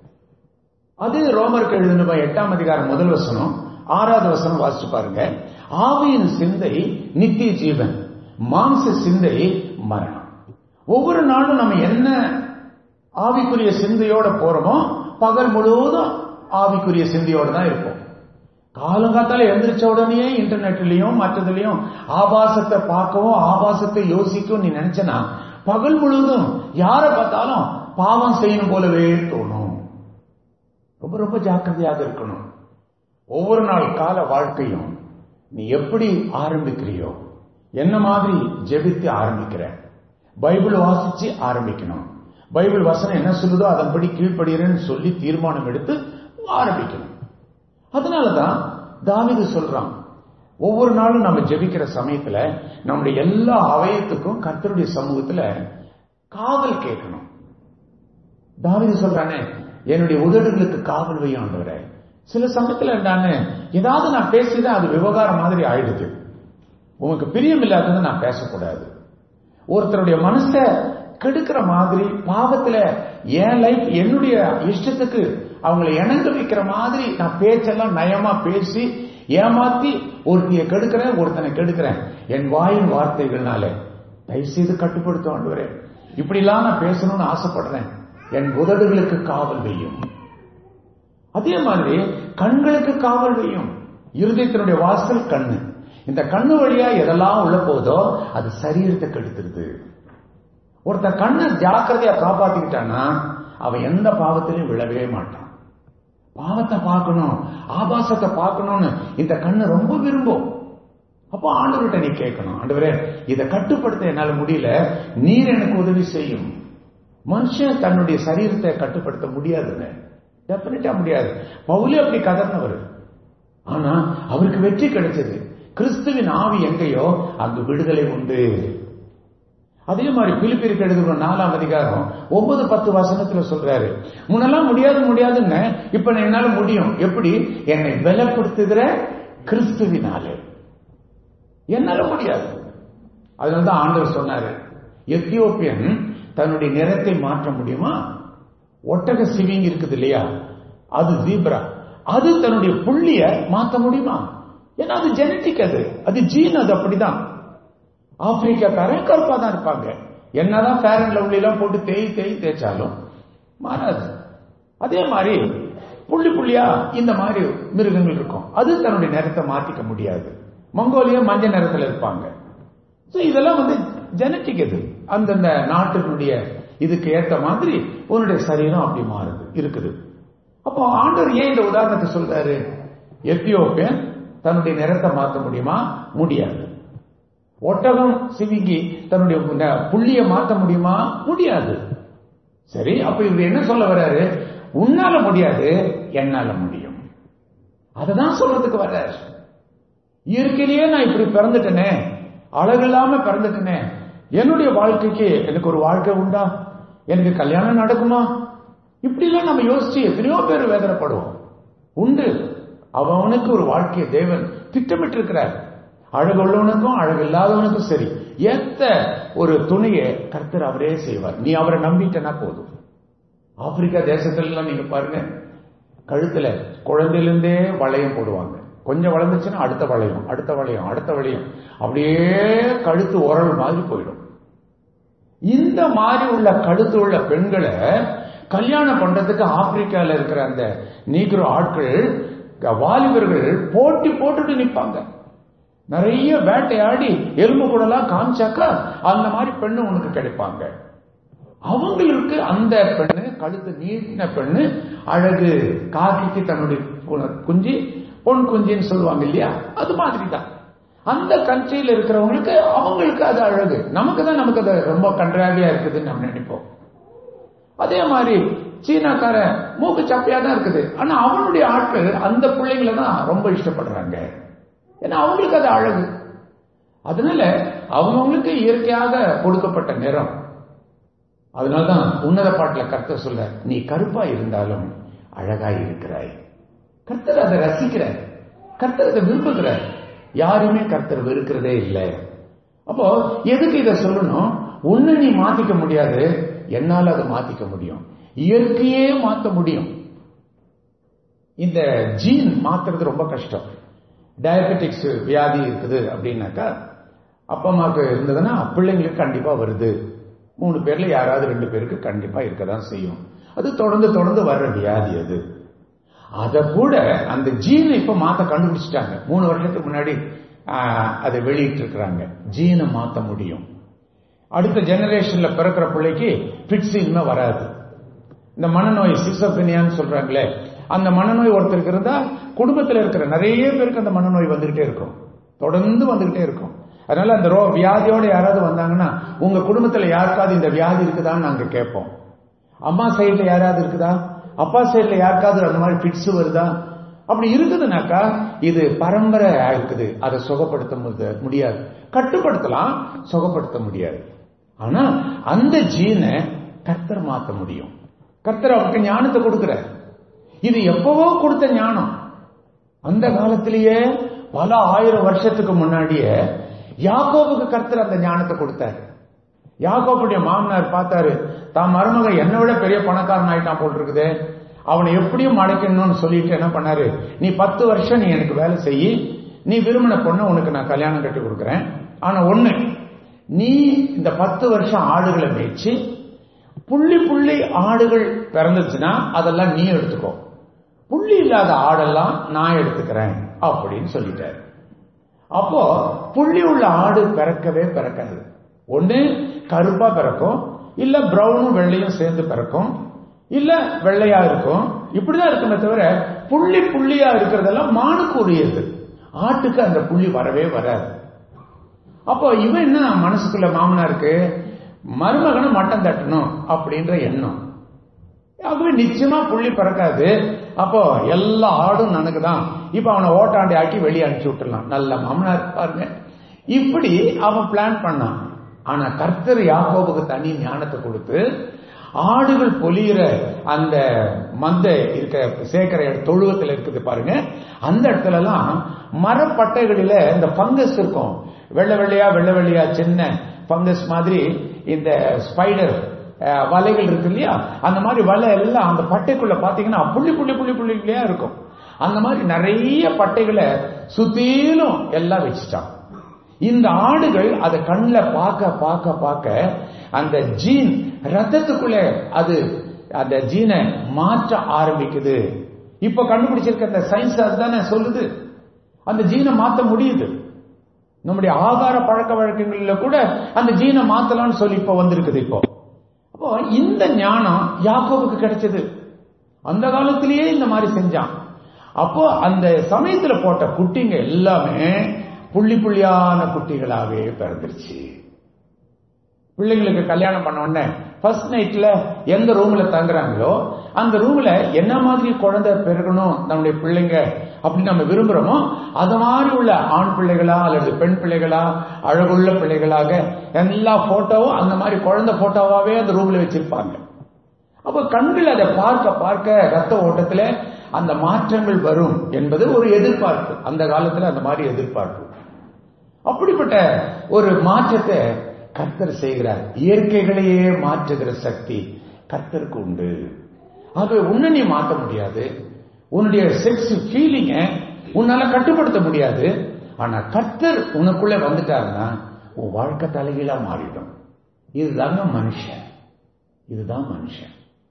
அது ரோமருக்கு எழுதின எட்டாம் அதிகாரம் முதல் வசனம் ஆறாவது வசனம் வாசிச்சு பாருங்க ஆவியின் சிந்தை நித்திய ஜீவன் மாம்ச சிந்தை மரணம் ஒவ்வொரு நாளும் நம்ம என்ன ஆவிக்குரிய சிந்தையோட போறோமோ பகல் முழுவதும் ஆவிக்குரிய சிந்தையோட தான் இருப்போம் காலங்காத்தால எந்திரிச்ச உடனே இன்டர்நெட்லயும் மற்றதுலயும் ஆபாசத்தை பார்க்கவும் ஆபாசத்தை யோசிக்கவும் நீ நினைச்சனா பகல் முழுவதும் யாரை பார்த்தாலும் பாவம் செய்யணும் போலவே தோணும் ரொம்ப ரொம்ப ஜாக்கிரதையாக இருக்கணும் ஒவ்வொரு நாள் கால வாழ்க்கையும் நீ எப்படி ஆரம்பிக்கிறியோ என்ன மாதிரி ஜெபித்து ஆரம்பிக்கிற பைபிள் வாசிச்சு ஆரம்பிக்கணும் பைபிள் வசனம் என்ன சொல்லுதோ அதன்படி கீழ்ப்படுகிறேன்னு சொல்லி தீர்மானம் எடுத்து ஆரம்பிக்கணும் அதனாலதான் தாவிது சொல்றான் ஒவ்வொரு நாளும் நம்ம ஜெபிக்கிற சமயத்துல நம்முடைய எல்லா அவயத்துக்கும் கர்த்தருடைய சமூகத்துல காவல் கேட்கணும் தாவிது சொல்றானே என்னுடைய உதடுகளுக்கு காவல் வையாண்டவரை சில சமயத்துல நான் ஏதாவது நான் பேசிதான் அது விவகாரம் மாதிரி ஆயிடுது உனக்கு பிரியம் இல்லாதது நான் பேசக்கூடாது ஒருத்தருடைய மனச கெடுக்கிற மாதிரி பாவத்துல என் லைஃப் என்னுடைய இஷ்டத்துக்கு அவங்களை இணங்க வைக்கிற மாதிரி நான் பேச்செல்லாம் நயமா பேசி ஏமாத்தி ஒருத்திய கெடுக்கிறேன் ஒருத்தனை கெடுக்கிறேன் என் வாயின் வார்த்தைகள்னால தயவு செய்து கட்டுப்படுத்த ஆண்டுவரேன் இப்படிலாம் நான் பேசணும்னு ஆசைப்படுறேன் என் உதடுகளுக்கு காவல் வையும் அதே மாதிரி கண்களுக்கு காவல் வையும் இருதயத்தினுடைய வாசல் கண்ணு இந்த கண்ணு வழியா எதெல்லாம் உள்ள போதோ அது சரீரத்தை கெடுத்துருது ஒருத்தன் கண்ணை ஜாக்கிரதையா காப்பாத்திக்கிட்டான்னா அவன் எந்த பாவத்திலையும் விழவே மாட்டான் பாவத்தை பார்க்கணும் ஆபாசத்தை பார்க்கணும்னு இந்த கண்ணு ரொம்ப விரும்பும் அப்போ ஆண்டவர்கிட்ட நீ கேட்கணும் ஆண்டவரே இதை கட்டுப்படுத்த என்னால முடியல நீர் எனக்கு உதவி செய்யும் மனுஷன் தன்னுடைய சரீரத்தை கட்டுப்படுத்த முடியாதுன்னு டெபினட்டா முடியாது பவுலே அப்படி கதர்னவர் ஆனா அவருக்கு வெற்றி கிடைச்சது கிறிஸ்துவின் ஆவி எங்கேயோ அங்கு விடுதலை உண்டு அதே மாதிரி பிலிப்பிற்கு எழுதுகிற நாலாம் அதிகாரம் ஒன்பது பத்து வசனத்துல சொல்றாரு முன்னெல்லாம் முடியாது முடியாதுன்னு இப்ப என்னால முடியும் எப்படி என்னை பலப்படுத்துகிற கிறிஸ்துவினாலே என்னால முடியாது அதனாலதான் ஆண்டவர் சொன்னாரு எத்தியோப்பியன் தன்னுடைய நிறத்தை மாற்ற முடியுமா ஒட்டக சிவிங் இருக்குது இல்லையா அது ஜீப்ரா அது தன்னுடைய புள்ளிய மாத்த முடியுமா ஏன்னா அது ஜெனட்டிக் அது அது ஜீன் அது அப்படிதான் ஆப்பிரிக்காக்காரன் கருப்பா தான் இருப்பாங்க என்னதான் ஃபேர் அண்ட் லவ்லி எல்லாம் போட்டு தேய் தேய் தேய்ச்சாலும் மாறாது அதே மாதிரி புள்ளி புள்ளியா இந்த மாதிரி மிருகங்கள் இருக்கும் அது தன்னுடைய நிறத்தை மாத்திக்க முடியாது மங்கோலியா மஞ்சள் நிறத்துல இருப்பாங்க So, இதெல்லாம் வந்து ஜெனட்டிக் இது அந்தந்த நாட்டினுடைய இதுக்கு ஏத்த மாதிரி உன்னுடைய சரீரம் அப்படி மாறுது இருக்குது அப்போ ஆண்டவர் ஏன் இந்த உதாரணத்தை சொல்றாரு எத்தியோப்பியன் தன்னுடைய நிறத்தை மாற்ற முடியுமா முடியாது ஒட்டகம் சிவிங்கி தன்னுடைய ந- புள்ளிய மாற்ற முடியுமா முடியாது சரி அப்ப இவர் என்ன சொல்ல வர்றாரு உன்னால முடியாது என்னால முடியும் அததான் சொல்றதுக்கு வர்றாரு இயற்கையிலேயே நான் இப்படி பிறந்துட்டேனே அழகில்லாம பிறந்துட்டேனே என்னுடைய வாழ்க்கைக்கு எனக்கு ஒரு வாழ்க்கை உண்டா எனக்கு கல்யாணம் நடக்குமா இப்படிலாம் நம்ம யோசிச்சு எத்தனையோ பேர் வேதனைப்படுவோம் உண்டு அவனுக்கு ஒரு வாழ்க்கையை தேவன் திட்டமிட்டு இருக்கிறார் அழகு உள்ளவனுக்கும் அழகு இல்லாதவனுக்கும் சரி ஏத்த ஒரு துணையை கர்த்தர் அவரே செய்வார் நீ அவரை நம்பிட்டனா போதும் ஆப்பிரிக்கா தேசத்துல எல்லாம் நீங்க பாருங்க கழுத்துல குழந்தையிலிருந்தே வளையம் போடுவாங்க கொஞ்சம் வளர்ந்துச்சுன்னா அடுத்த வளையம் அடுத்த வளையம் அடுத்த வளையம் அப்படியே கழுத்து உரல் மாதிரி போயிடும் இந்த மாதிரி உள்ள கழுத்து உள்ள பெண்களை கல்யாணம் பண்றதுக்கு ஆப்பிரிக்கால இருக்கிற அந்த நீக்ரோ ஆட்கள் வாலிபர்கள் போட்டி போட்டுட்டு நிப்பாங்க நிறைய வேட்டையாடி எலும்பு கூடலாம் காமிச்சாக்கா அந்த மாதிரி பெண்ணு உனக்கு கிடைப்பாங்க அவங்களுக்கு அந்த பெண்ணு கழுத்து நீட்டின பெண்ணு அழகு காக்கிக்கு தன்னுடைய கு- குஞ்சு பொன் குஞ்சின்னு சொல்லுவாங்க இல்லையா அது மாதிரி தான் அந்த கண்ட்ரியில் இருக்கிறவங்களுக்கு அவங்களுக்கு அது அழகு நமக்கு தான் நமக்கு அது ரொம்ப கன்றாவியா இருக்குதுன்னு நம்ம நினைப்போம் அதே மாதிரி சீனாக்கார மூக்கு சப்பையா தான் இருக்குது ஆனா அவனுடைய ஆட்கள் அந்த பிள்ளைங்களை தான் ரொம்ப இஷ்டப்படுறாங்க ஏன்னா அவங்களுக்கு அது அழகு அதனால அவங்கவுங்களுக்கு இயற்கையாக கொடுக்கப்பட்ட நிறம் அதனால்தான் உன்னத பாட்டுல கர்த்தர் சொல்ல நீ கருப்பா இருந்தாலும் அழகாய் இருக்கிறாய் கர்த்தர் அதை ரசிக்கிறார் கர்த்தர் அதை விரும்புகிறார் யாருமே கர்த்தர் வெறுக்கிறதே இல்லை அப்போ எதுக்கு இதை சொல்லணும் உன்னை நீ மாத்திக்க முடியாது என்னால அதை மாத்திக்க முடியும் இயற்கையே மாத்த முடியும் இந்த ஜீன் மாத்துறது ரொம்ப கஷ்டம் டயபெட்டிக்ஸ் வியாதி இருக்குது அப்படின்னாக்கா அப்பா அம்மாவுக்கு இருந்ததுன்னா பிள்ளைங்களுக்கு கண்டிப்பா வருது மூணு பேர்ல யாராவது ரெண்டு பேருக்கு கண்டிப்பா இருக்கதான் செய்யும் அது தொடர்ந்து தொடர்ந்து வர்ற வியாதி அது அத கூட அந்த ஜீனை இப்ப மாத்த கண்டுபிடிச்சிட்டாங்க மூணு வருஷத்துக்கு முன்னாடி ஆஹ், அதை வெளியிட்டு இருக்கிறாங்க ஜீனை மாத்த முடியும் அடுத்த ஜெனரேஷன்ல பிறக்கிற பிள்ளைக்கு பிட்ஸ் இனிமே வராது இந்த மனநோய் சிசோபினியான்னு சொல்றாங்களே அந்த மனநோய் ஒருத்தருக்கு இருந்தா குடும்பத்துல இருக்கிற நிறைய பேருக்கு அந்த மனநோய் வந்துகிட்டே இருக்கும் தொடர்ந்து வந்துகிட்டே இருக்கும் அதனால அந்த ரோ வியாதியோட யாராவது வந்தாங்கன்னா உங்க குடும்பத்துல யாருக்காவது இந்த வியாதி இருக்குதான்னு நாங்க கேட்போம் அம்மா சைடுல யாராவது இருக்குதா அப்பா சைடுல யாருக்காவது அந்த மாதிரி பிட்ஸ் வருதா அப்படி இருக்குதுனாக்கா இது பரம்பரை இருக்குது அதை சுகப்படுத்த முத- முடியாது கட்டுப்படுத்தலாம் சுகப்படுத்த முடியாது ஆனா அந்த ஜீனை கர்த்தர் மாத்த முடியும் கர்த்தர் அவருக்கு ஞானத்தை கொடுக்கிறார் இது எப்பவோ கொடுத்த ஞானம் அந்த காலத்திலேயே பல ஆயிரம் வருஷத்துக்கு முன்னாடியே யாக்கோபுக்கு கர்த்தர் அந்த ஞானத்தை கொடுத்தாரு யாக்கோபுடைய மாமனார் பார்த்தாரு தான் மருமக என்னை விட பெரிய பணக்காரன் ஆயிட்டான் போல் இருக்குதே அவனை எப்படியும் அடைக்கணும்னு சொல்லிட்டு என்ன பண்ணாரு நீ பத்து வருஷம் நீ எனக்கு வேலை செய்யி நீ விரும்பின பொண்ணை உனக்கு நான் கல்யாணம் கட்டி கொடுக்குறேன் ஆனா ஒண்ணு நீ இந்த பத்து வருஷம் ஆடுகளை மேய்ச்சி புள்ளி புள்ளி ஆடுகள் பிறந்துச்சுன்னா அதெல்லாம் நீ எடுத்துக்கோ புள்ளி இல்லாத ஆடெல்லாம் நான் எடுத்துக்கிறேன் அப்படின்னு சொல்லிட்டாரு அப்போ புள்ளி உள்ள ஆடு பிறக்கவே பிறக்காது ஒண்ணு கருப்பா பிறக்கும் இல்ல பிரவுனும் வெள்ளையும் சேர்ந்து பிறக்கும் இல்ல வெள்ளையா இருக்கும் இப்படிதான் இருக்குமே தவிர புள்ளி புள்ளியா இருக்கிறதெல்லாம் மானுக்கு உரியது ஆட்டுக்கு அந்த புள்ளி வரவே வராது அப்போ இவன் என்ன மனசுக்குள்ள மாமனாருக்கு மருமகனை மட்டம் தட்டணும் அப்படின்ற எண்ணம் ஆகவே நிச்சயமா புள்ளி பிறக்காது அப்போ எல்லா ஆடும் நனக்கு தான் இப்ப அவனை ஓட்டாண்டி ஆக்கி வெளியே அனுப்பிச்சு விட்டுலாம் நல்ல மாமனார் பாருங்க இப்படி அவன் பிளான் பண்ணான் ஆனா கர்த்தர் யாக்கோபுக்கு தனி ஞானத்தை கொடுத்து ஆடுகள் பொலியிற அந்த மந்த இருக்க சேர்க்கிற இட- தொழுவத்துல இருக்குது பாருங்க அந்த இடத்துல எல்லாம் மரப்பட்டைகளில இந்த பங்கஸ் இருக்கும் வெள்ளை வெள்ளையா வெள்ளை வெள்ளையா சின்ன பங்கஸ் மாதிரி இந்த ஸ்பைடர் அஹ், வலைகள் இருக்கு இல்லையா அந்த மாதிரி வலை எல்லாம் அந்த பட்டைக்குள்ள பாத்தீங்கன்னா புள்ளி புள்ளி புள்ளி புள்ளியா இருக்கும் அந்த மாதிரி நிறைய பட்டைகளை சுத்திலும் எல்லாம் வச்சுட்டான் இந்த ஆடுகள் அதை கண்ணில் பார்க்க பார்க்க பார்க்க அந்த ஜீன் ரத்தத்துக்குள்ள அது அந்த ஜீனை மாற்ற ஆரம்பிக்குது இப்ப கண்டுபிடிச்சிருக்க அந்த சயின்ஸ் அதுதானே சொல்லுது அந்த ஜீனை மாத்த முடியுது நம்முடைய ஆகார பழக்க வழக்கங்களில கூட அந்த ஜீனை மாத்தலாம்னு சொல்லி இப்ப வந்திருக்குது இப்போ அப்போ இந்த ஞானம் யாக்கோவுக்கு கிடைச்சது அந்த காலத்திலேயே இந்த மாதிரி செஞ்சான் அப்போ அந்த சமயத்துல போட்ட குட்டிங்க எல்லாமே புள்ளி புள்ளியான குட்டிகளாவே பிறந்துருச்சு பிள்ளைங்களுக்கு கல்யாணம் பண்ண உடனே ஃபர்ஸ்ட் நைட்ல எந்த ரூம்ல தங்குறாங்களோ அந்த ரூம்ல என்ன மாதிரி குழந்தை பெருகணும் நம்முடைய பிள்ளைங்க அப்படின்னு நம்ம விரும்புறோமோ அது மாதிரி உள்ள ஆண் பிள்ளைகளா அல்லது பெண் பிள்ளைகளா அழகுள்ள பிள்ளைகளாக எல்லா போட்டோவும் அந்த மாதிரி குழந்தை போட்டோவாவே அந்த ரூம்ல வச்சிருப்பாங்க அப்ப கண்கள் அதை பார்க்க பார்க்க ரத்த ஓட்டத்துல அந்த மாற்றங்கள் வரும் என்பது ஒரு எதிர்பார்ப்பு அந்த காலத்துல அந்த மாதிரி எதிர்பார்ப்பு அப்படிப்பட்ட ஒரு மாற்றத்தை கர்த்தர் செய்கிறார் இயற்கைகளையே மாற்றுகிற சக்தி கர்த்தருக்கு உண்டு ஆகவே உன்னை நீ மாற்ற முடியாது உன்னுடைய செக்ஸ் ஃபீலிங்க உன்னால கட்டுப்படுத்த முடியாது ஆனா கர்த்தர் உனக்குள்ள வந்துட்டாருன்னா உன் வாழ்க்கை தலைகீழா மாறிடும் இதுதாங்க மனுஷன் இதுதான் மனுஷன்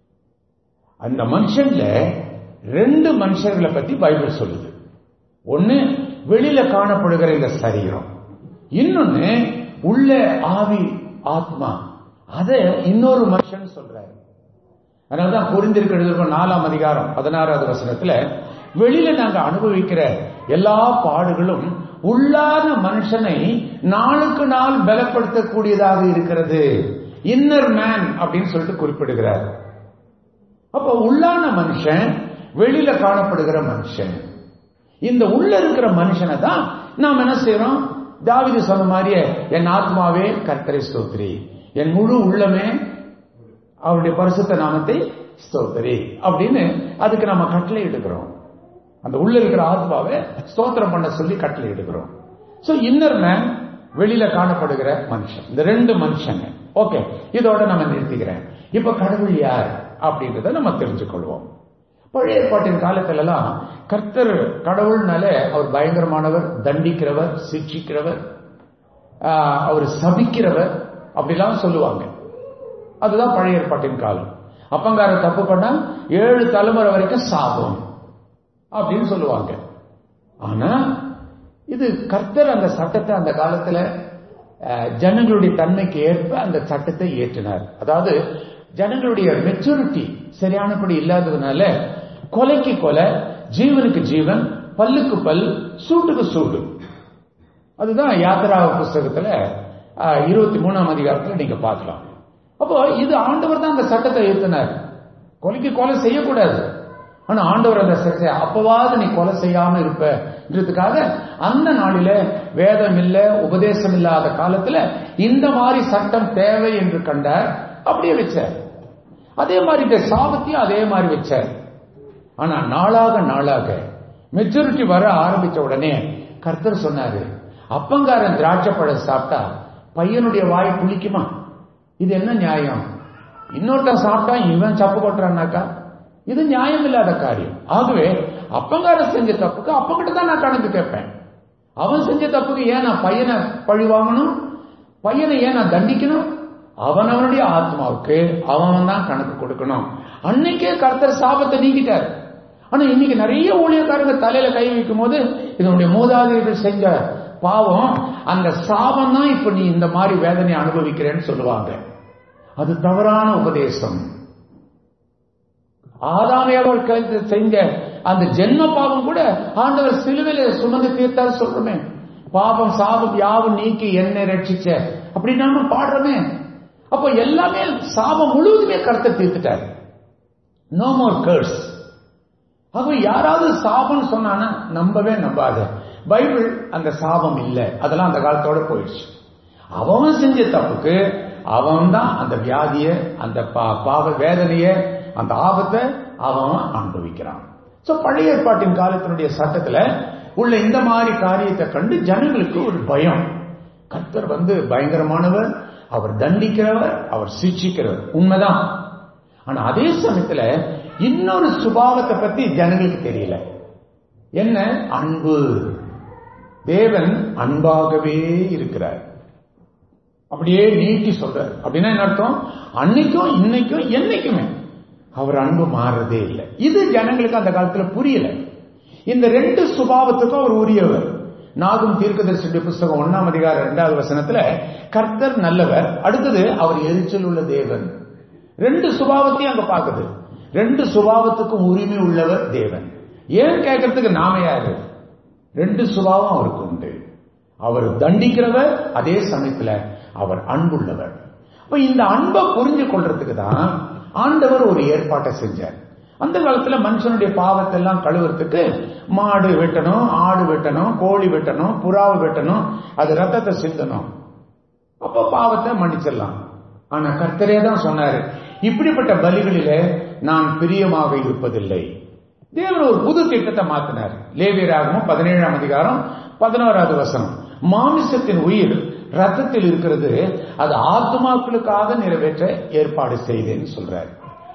அந்த மனுஷன்ல ரெண்டு மனுஷர்களை பத்தி பைபிள் சொல்லுது ஒன்னு வெளியில காணப்படுகிற இந்த சரீரம் இன்னொன்னு உள்ள ஆவி ஆத்மா அத இன்னொரு மனுஷன் சொல்றாரு அதனாலதான் புரிந்திருக்கிறது நாலாம் அதிகாரம் பதினாறாவது வசனத்துல வெளியில நாங்க அனுபவிக்கிற எல்லா பாடுகளும் உள்ளான மனுஷனை நாளுக்கு நாள் பலப்படுத்தக்கூடியதாக இருக்கிறது இன்னர் மேன் அப்படின்னு சொல்லிட்டு குறிப்பிடுகிறார் அப்ப உள்ளான மனுஷன் வெளியில காணப்படுகிற மனுஷன் இந்த உள்ள இருக்கிற மனுஷனை தான் நாம் என்ன செய்யறோம் தாவிது சொன்ன மாதிரியே என் ஆத்மாவே கர்த்தரை ஸ்தோத்திரி என் முழு உள்ளமே அவருடைய பரிசுத்த நாமத்தை ஸ்தோத்திரி அப்படின்னு அதுக்கு நம்ம கட்டளை எடுக்கிறோம் அந்த உள்ள இருக்கிற ஆத்மாவை ஸ்தோத்திரம் பண்ண சொல்லி கட்டளை எடுக்கிறோம் சோ இன்னர் மேன் வெளியில காணப்படுகிற மனுஷன் இந்த ரெண்டு மனுஷங்க ஓகே இதோட நம்ம நிறுத்திக்கிறேன் இப்ப கடவுள் யார் அப்படின்றத நம்ம தெரிஞ்சுக்கொள்வோம் பழைய ஏற்பாட்டின் காலத்துல எல்லாம் கர்த்தர் கடவுள்னால அவர் பயங்கரமானவர் தண்டிக்கிறவர் சிக்ஷிக்கிறவர் அவர் சபிக்கிறவர் அப்படிலாம் சொல்லுவாங்க அதுதான் பழைய ஏற்பாட்டின் காலம் அப்பங்கார தப்பு பண்ணா ஏழு தலைமுறை வரைக்கும் சாபம் அப்படின்னு சொல்லுவாங்க ஆனா இது கர்த்தர் அந்த சட்டத்தை அந்த காலத்துல ஜனங்களுடைய தன்மைக்கு ஏற்ப அந்த சட்டத்தை ஏற்றினார் அதாவது ஜனங்களுடைய மெச்சூரிட்டி சரியானபடி இல்லாததுனால கொலைக்கு கொலை ஜீவனுக்கு ஜீவன் பல்லுக்கு பல் சூட்டுக்கு சூடு அதுதான் யாத்திரா புஸ்தகத்துல இருபத்தி மூணாம் அதிகாரத்துல நீங்க பார்க்கலாம் அப்போ இது ஆண்டவர் தான் அந்த சட்டத்தை ஏற்றினார் கொலைக்கு கொலை செய்யக்கூடாது ஆனா ஆண்டவர் அந்த சட்டத்தை அப்பவாவது நீ கொலை செய்யாம இருப்பன்றதுக்காக அந்த நாளில வேதம் இல்ல உபதேசம் இல்லாத காலத்துல இந்த மாதிரி சட்டம் தேவை என்று கண்டார் அப்படியே வச்சார் அதே மாதிரி இந்த சாபத்தையும் அதே மாதிரி வச்சார் ஆனா நாளாக நாளாக மெச்சூரிட்டி வர ஆரம்பிச்ச உடனே கர்த்தர் சொன்னாரு அப்பங்காரன் திராட்சை பழம் சாப்பிட்டா பையனுடைய வாய் புளிக்குமா இது என்ன நியாயம் இன்னொருத்தன் சாப்பிட்டா இவன் சப்பு கொட்டுறான்னாக்கா இது நியாயம் இல்லாத காரியம் ஆகவே அப்பங்காரன் செஞ்ச தப்புக்கு அப்பங்கிட்ட தான் நான் கணக்கு கேட்பேன் அவன் செஞ்ச தப்புக்கு ஏன் நான் பையனை பழி வாங்கணும் பையனை ஏன் நான் தண்டிக்கணும் அவன் அவனுடைய ஆத்மாவுக்கு அவன் தான் கணக்கு கொடுக்கணும் அன்னைக்கே கர்த்தர் சாபத்தை நீக்கிட்டார் ஆனா இன்னைக்கு நிறைய ஊழியக்காரங்க தலையில கை வைக்கும் போது இதனுடைய மூதாதையர்கள் செஞ்ச பாவம் அந்த சாபம் தான் இப்ப நீ இந்த மாதிரி வேதனை அனுபவிக்கிறேன்னு சொல்லுவாங்க அது தவறான உபதேசம் ஆதாமையவர் செஞ்ச அந்த ஜென்ம பாவம் கூட ஆண்டவர் சிலுவையில சுமந்து தீர்த்தார் சொல்றோமே பாவம் சாபம் யாவும் நீக்கி என்னை ரட்சிச்ச அப்படி நாம பாடுறோமே அப்போ எல்லாமே சாபம் முழுவதுமே கருத்தை தீர்த்துட்டார் நோ மோர் கர்ஸ் ஆகவே யாராவது சாபம் சொன்னானா நம்பவே நம்பாத பைபிள் அந்த சாபம் இல்லை அதெல்லாம் அந்த காலத்தோட போயிடுச்சு அவன் செஞ்ச தப்புக்கு அவன் தான் அந்த வியாதிய அந்த பாவ வேதனைய அந்த ஆபத்தை அவன் அனுபவிக்கிறான் சோ பழைய ஏற்பாட்டின் காலத்தினுடைய சட்டத்துல உள்ள இந்த மாதிரி காரியத்தை கண்டு ஜனங்களுக்கு ஒரு பயம் கர்த்தர் வந்து பயங்கரமானவர் அவர் தண்டிக்கிறவர் அவர் சிக்ஷிக்கிறவர் உண்மைதான் ஆனா அதே சமயத்துல இன்னொரு சுபாவத்தை பத்தி ஜனங்களுக்கு தெரியல என்ன அன்பு தேவன் அன்பாகவே இருக்கிறார் அப்படியே நீட்டி சொல்றார் அப்படின்னா என்ன அர்த்தம் அன்னைக்கும் இன்னைக்கும் என்னைக்குமே அவர் அன்பு மாறுறதே இல்லை இது ஜனங்களுக்கு அந்த காலத்துல புரியல இந்த ரெண்டு சுபாவத்துக்கும் அவர் உரியவர் நாகும் தீர்க்கதரிசியுடைய புஸ்தகம் ஒன்னாம் அதிகாரம் இரண்டாவது வசனத்துல கர்த்தர் நல்லவர் அடுத்தது அவர் எரிச்சல் உள்ள தேவன் ரெண்டு சுபாவத்தையும் அங்க பாக்குது ரெண்டு சுபாவத்துக்கும் உரிமை உள்ளவர் தேவன் ஏன் கேட்கறதுக்கு நாம யாரு ரெண்டு சுபாவம் அவருக்கு உண்டு அவர் தண்டிக்கிறவர் அதே சமயத்துல அவர் அன்புள்ளவர் அப்ப இந்த அன்பை புரிஞ்சு கொள்றதுக்கு தான் ஆண்டவர் ஒரு ஏற்பாட்டை செஞ்சார் அந்த காலத்துல மனுஷனுடைய பாவத்தை எல்லாம் கழுவுறதுக்கு மாடு வெட்டணும் ஆடு வெட்டணும் கோழி வெட்டணும் புறாவை வெட்டணும் அது ரத்தத்தை சிந்தணும் அப்ப பாவத்தை மன்னிச்சிடலாம் ஆனா கர்த்தரே தான் சொன்னாரு இப்படிப்பட்ட பலிகளிலே நான் பிரியமாக இருப்பதில்லை தேவன் ஒரு புது திட்டத்தை மாத்தினார் லேவியராகவும் பதினேழாம் அதிகாரம் பதினோராவது வசனம் மாமிசத்தின் உயிர் ரத்தத்தில் இருக்கிறது அது ஆத்மாக்களுக்காக நிறைவேற்ற ஏற்பாடு செய்தேன்னு சொல்றாரு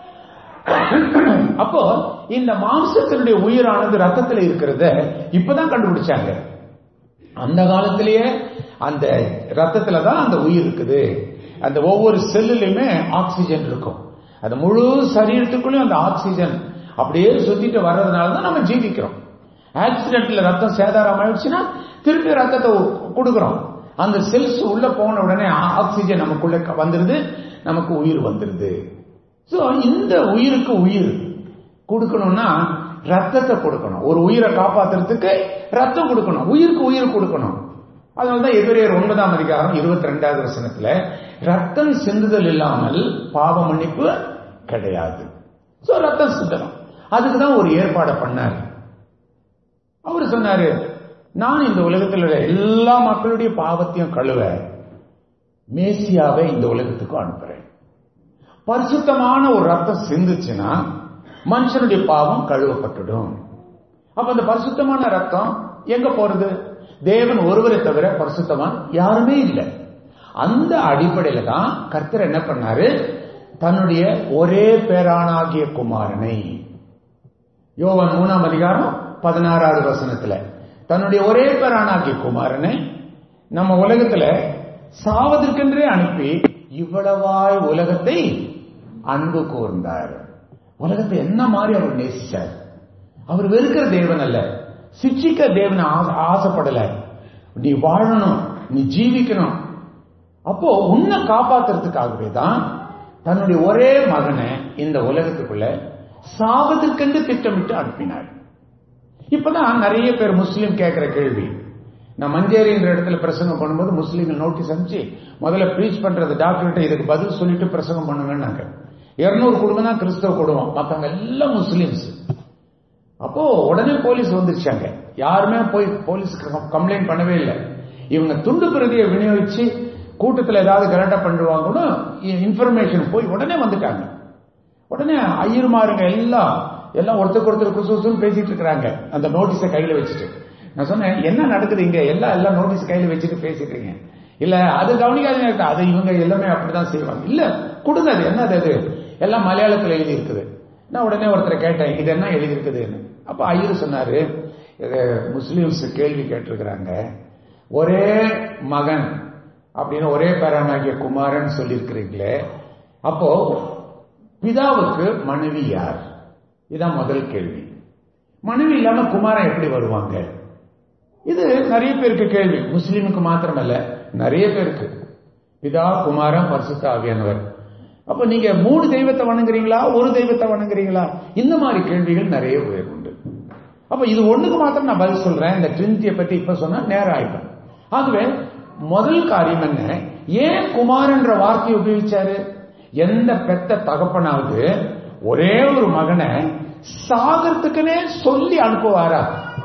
அப்போ இந்த மாம்சத்தினுடைய உயிரானது ரத்தத்தில் இருக்கிறத இப்பதான் கண்டுபிடிச்சாங்க அந்த காலத்திலேயே அந்த ரத்தத்துல தான் அந்த உயிர் இருக்குது அந்த ஒவ்வொரு செல்லுலையுமே ஆக்சிஜன் இருக்கும் அந்த முழு சரீரத்துக்குள்ளயும் அந்த ஆக்சிஜன் அப்படியே சுத்திட்டு வர்றதுனால தான் நம்ம ஜீவிக்கிறோம் ஆக்சிடென்ட்ல ரத்தம் சேதாரம் ஆயிடுச்சுன்னா திருப்பி ரத்தத்தை கொடுக்குறோம் அந்த செல்ஸ் உள்ள போன உடனே ஆக்சிஜன் நமக்குள்ள வந்துருது நமக்கு உயிர் வந்துருது சோ இந்த உயிருக்கு உயிர் கொடுக்கணும்னா ரத்தத்தை கொடுக்கணும் ஒரு உயிரை காப்பாத்துறதுக்கு ரத்தம் கொடுக்கணும் உயிருக்கு உயிர் கொடுக்கணும் அதனாலதான் எதிரியர் ஒன்பதாம் அதிகாரம் இருபத்தி ரெண்டாவது வசனத்துல ரத்தம் சிந்துதல் இல்லாமல் பாவ மன்னிப்பு கிடையாது சோ ரத்தம் சிந்தனம் அதுக்குதான் ஒரு ஏற்பாடை பண்ணார் அவர் சொன்னாரு நான் இந்த உலகத்தில் உள்ள எல்லா மக்களுடைய பாவத்தையும் கழுவ மேசியாவை இந்த உலகத்துக்கு அனுப்புறேன் பரிசுத்தமான ஒரு ரத்தம் சிந்துச்சுன்னா மனுஷனுடைய பாவம் கழுவப்பட்டுடும் அப்ப அந்த பரிசுத்தமான ரத்தம் எங்க போறது தேவன் ஒருவரை தவிர பரிசுத்தவான் யாருமே இல்லை அந்த அடிப்படையில தான் கர்த்தர் என்ன பண்ணாரு தன்னுடைய ஒரே பேரானாகிய குமாரனை யோவன் மூணாம் அதிகாரம் பதினாறாவது வசனத்துல தன்னுடைய ஒரே பேரானாகிய குமாரனை நம்ம உலகத்துல சாவதற்கென்றே அனுப்பி இவ்வளவாய் உலகத்தை அன்பு கூர்ந்தார் உலகத்தை என்ன மாதிரி அவர் நேசிச்சார் அவர் வெறுக்கிற தேவன் அல்ல சிக்ஷிக்க தேவன் ஆசைப்படல நீ வாழணும் நீ ஜீவிக்கணும் அப்போ உன்னை காப்பாத்துறதுக்காகவே தான் தன்னுடைய ஒரே மகனை இந்த உலகத்துக்குள்ள சாவதற்கென்று திட்டமிட்டு அனுப்பினார் இப்பதான் நிறைய பேர் முஸ்லீம் கேட்கிற கேள்வி நான் மஞ்சேரின்ற இடத்துல பிரசங்கம் பண்ணும்போது முஸ்லீம்கள் நோட்டீஸ் அனுப்பிச்சு முதல்ல ப்ரீச் பண்றது டாக்டர்கிட்ட இதுக்கு பதில் சொல்லிட்டு பிரசங்கம் பண்ணுங்கன்னாங்க இருநூறு குடும்பம் தான் கிறிஸ்தவ குடும்பம் மற்றவங்க எல்லாம் முஸ்லீம்ஸ் அப்போ உடனே போலீஸ் வந்துருச்சாங்க யாருமே போய் போலீஸ் கம்ப்ளைண்ட் பண்ணவே இல்லை இவங்க துண்டு பிரதியை விநியோகிச்சு கூட்டத்தில் ஏதாவது கரெக்டா பண்ணுவாங்கன்னு இன்ஃபர்மேஷன் போய் உடனே வந்துட்டாங்க உடனே ஐயர்மாருங்க எல்லாம் எல்லாம் ஒருத்தருக்கு ஒருத்தர் குசுசுன்னு பேசிட்டு இருக்கிறாங்க அந்த நோட்டீஸை கையில வச்சுட்டு நான் சொன்னேன் என்ன நடக்குது இங்க எல்லாம் எல்லாம் நோட்டீஸ் கையில வச்சுட்டு பேசிட்டு இருக்கீங்க இல்ல அது கவனிக்காதீங்க அது இவங்க எல்லாமே அப்படிதான் செய்வாங்க இல்ல கொடுங்க அது என்ன அது எல்லாம் மலையாளத்தில் எழுதி இருக்குது நான் உடனே ஒருத்தரை கேட்டேன் இது என்ன எழுதி இருக்குதுன்னு அப்ப ஐயர் சொன்னாரு முஸ்லிம்ஸ் கேள்வி கேட்டிருக்கிறாங்க ஒரே மகன் அப்படின்னு ஒரே பேரானாகிய குமாரன் சொல்லியிருக்கிறீங்களே அப்போ பிதாவுக்கு மனைவி யார் இதான் முதல் கேள்வி மனைவி இல்லாம குமாரன் எப்படி வருவாங்க இது நிறைய பேருக்கு கேள்வி முஸ்லீமுக்கு மாத்திரமல்ல நிறைய பேருக்கு பிதா குமாரன் பரிசுத்த ஆகியானவர் அப்ப நீங்க மூணு தெய்வத்தை வணங்குறீங்களா ஒரு தெய்வத்தை வணங்குறீங்களா இந்த மாதிரி கேள்விகள் நிறைய பேர் உண்டு அப்ப இது ஒண்ணுக்கு மாத்திரம் நான் பதில் சொல்றேன் இந்த ட்ரினிட்டியை பத்தி இப்ப சொன்னா நேரம் ஆயிடும் ஆகவே முதல் காரியம் என்ன ஏன் குமார்ன்ற வார்த்தையை உபயோகிச்சாரு எந்த பெத்த தகப்பனாவது ஒரே ஒரு மகனை சாகறதுக்குனே சொல்லி அனுப்புவாரா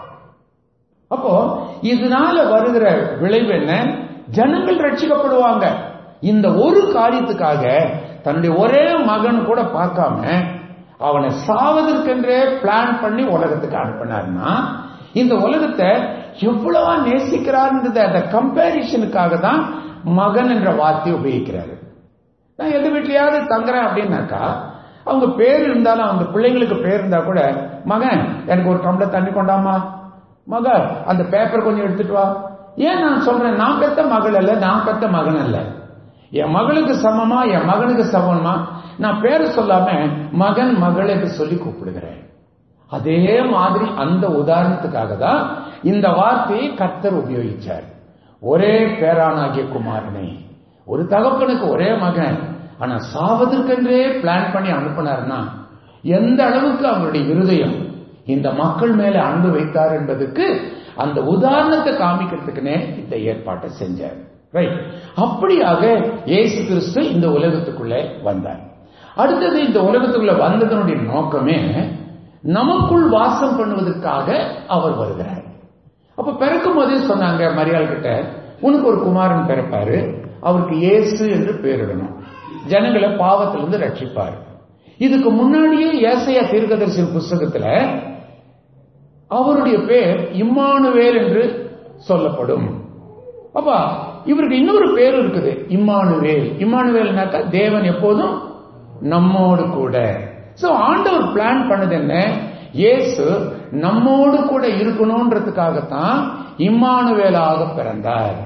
அப்போ இதனால வருகிற விளைவு என்ன ஜனங்கள் ரட்சிக்கப்படுவாங்க இந்த ஒரு காரியத்துக்காக தன்னுடைய ஒரே மகன் கூட பார்க்காம அவனை சாவதற்கென்றே பிளான் பண்ணி உலகத்துக்கு அனுப்பினார்னா இந்த உலகத்தை எவ்வளவா நேசிக்கிறார்ன்றது அந்த கம்பேரிஷனுக்காக தான் மகன் என்ற வார்த்தையை உபயோகிக்கிறாரு நான் எந்த வீட்லயாவது தங்குறேன் அப்படின்னாக்கா அவங்க பேர் இருந்தாலும் அவங்க பிள்ளைங்களுக்கு பேர் இருந்தா கூட மகன் எனக்கு ஒரு டம்ளர் தண்ணி கொண்டாமா மக அந்த பேப்பர் கொஞ்சம் எடுத்துட்டு வா ஏன் நான் சொல்றேன் நான் பெத்த மகள் அல்ல நான் பெத்த மகன் அல்ல என் மகளுக்கு சமமா என் மகனுக்கு சமமா நான் பேரை சொல்லாம மகன் மகள் என்று சொல்லி கூப்பிடுகிறேன் அதே மாதிரி அந்த உதாரணத்துக்காக தான் இந்த வார்த்தையை கர்த்தர் உபயோகிச்சார் ஒரே பேரானாகிய குமாரனை ஒரு தகப்பனுக்கு ஒரே மகன் ஆனா சாவதற்கென்றே பிளான் பண்ணி அனுப்பினார்னா எந்த அளவுக்கு அவங்களுடைய இருதயம் இந்த மக்கள் மேல அன்பு வைத்தார் என்பதுக்கு அந்த உதாரணத்தை காமிக்கிறதுக்குனே இந்த ஏற்பாட்டை செஞ்சார் ரைட் அப்படியாக இயேசு கிறிஸ்து இந்த உலகத்துக்குள்ளே வந்தார் அடுத்தது இந்த உலகத்துக்குள்ள வந்ததனுடைய நோக்கமே நமக்குள் வாசம் பண்ணுவதற்காக அவர் வருகிறார் அப்ப பிறக்கும் போதே சொன்னாங்க மரியாள் கிட்ட உனக்கு ஒரு குமாரன் பிறப்பாரு அவருக்கு இயேசு என்று பெயரிடணும் ஜனங்களை பாவத்திலிருந்து ரட்சிப்பார் இதுக்கு முன்னாடியே ஏசையா தீர்க்கதரிசி புஸ்தகத்துல அவருடைய பேர் இம்மானுவேல் என்று சொல்லப்படும் அப்பா இவருக்கு இன்னொரு பேர் இருக்குது இம்மானுவேல் இம்மானுவேல்னாக்கா தேவன் எப்போதும் நம்மோடு கூட சோ ஆண்டவர் பிளான் பண்ணது என்ன இயேசு நம்மோடு கூட இருக்கணும்ன்றதுக்காகத்தான் இம்மானுவேலாக பிறந்தார்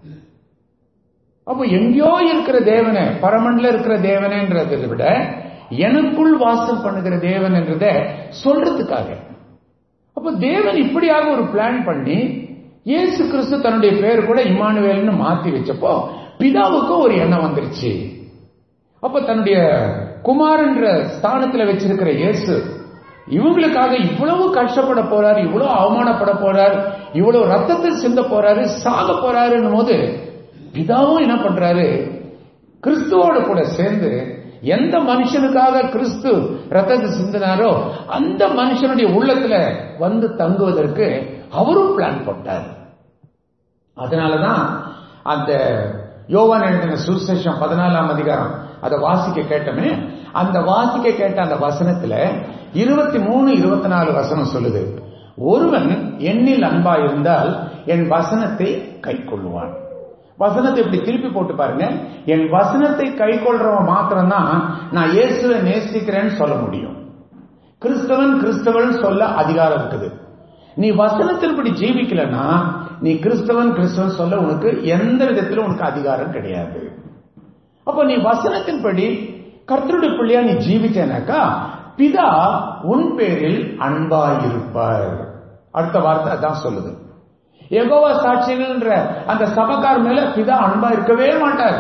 அப்போ எங்கேயோ இருக்கிற தேவனை பரமன்ல இருக்கிற தேவனேன்றதை விட எனக்குள் வாசம் பண்ணுகிற தேவன் என்றத சொல்றதுக்காக அப்ப தேவன் இப்படியாக ஒரு பிளான் பண்ணி இயேசு கிறிஸ்து தன்னுடைய பேர் கூட இம்மானுவேல்னு மாத்தி வச்சப்போ பிதாவுக்கு ஒரு எண்ணம் வந்துருச்சு அப்ப தன்னுடைய குமாரன்ற ஸ்தானத்துல வச்சிருக்கிற இயேசு இவங்களுக்காக இவ்வளவு கஷ்டப்பட போறாரு இவ்வளவு அவமானப்பட போறாரு இவ்வளவு ரத்தத்தை சிந்த போறாரு சாக போறாருன்னும் போது பிதாவும் என்ன பண்றாரு கிறிஸ்துவோட கூட சேர்ந்து எந்த மனுஷனுக்காக கிறிஸ்து ரத்தத்தை சிந்தினாரோ அந்த மனுஷனுடைய உள்ளத்துல வந்து தங்குவதற்கு அவரும் பிளான் போட்டார் அதனாலதான் அந்த யோவான் எழுதின சுசேஷம் பதினாலாம் அதிகாரம் அதை வாசிக்க கேட்டமே அந்த வாசிக்க கேட்ட அந்த வசனத்துல இருபத்தி மூணு இருபத்தி நாலு வசனம் சொல்லுது ஒருவன் எண்ணில் அன்பா இருந்தால் என் வசனத்தை கை கொள்ளுவான் வசனத்தை இப்படி திருப்பி போட்டு பாருங்க என் வசனத்தை கை கொள்றவன் மாத்திரம்தான் நான் இயேசுவை நேசிக்கிறேன்னு சொல்ல முடியும் கிறிஸ்தவன் கிறிஸ்தவன் சொல்ல அதிகாரம் இருக்குது நீ வசனத்தின்படி ஜீவிக்கலன்னா நீ கிறிஸ்தவன் கிறிஸ்தவன் சொல்ல உனக்கு எந்த விதத்திலும் உனக்கு அதிகாரம் கிடையாது அப்ப நீ வசனத்தின்படி கர்த்தருடைய பிள்ளையா நீ ஜீவிச்சேனாக்கா பிதா உன் பேரில் அன்பாயிருப்பார் அடுத்த வார்த்தை அதான் சொல்லுது எகோவா சாட்சிகள்ன்ற அந்த சபக்கார் மேல பிதா அன்பா இருக்கவே மாட்டார்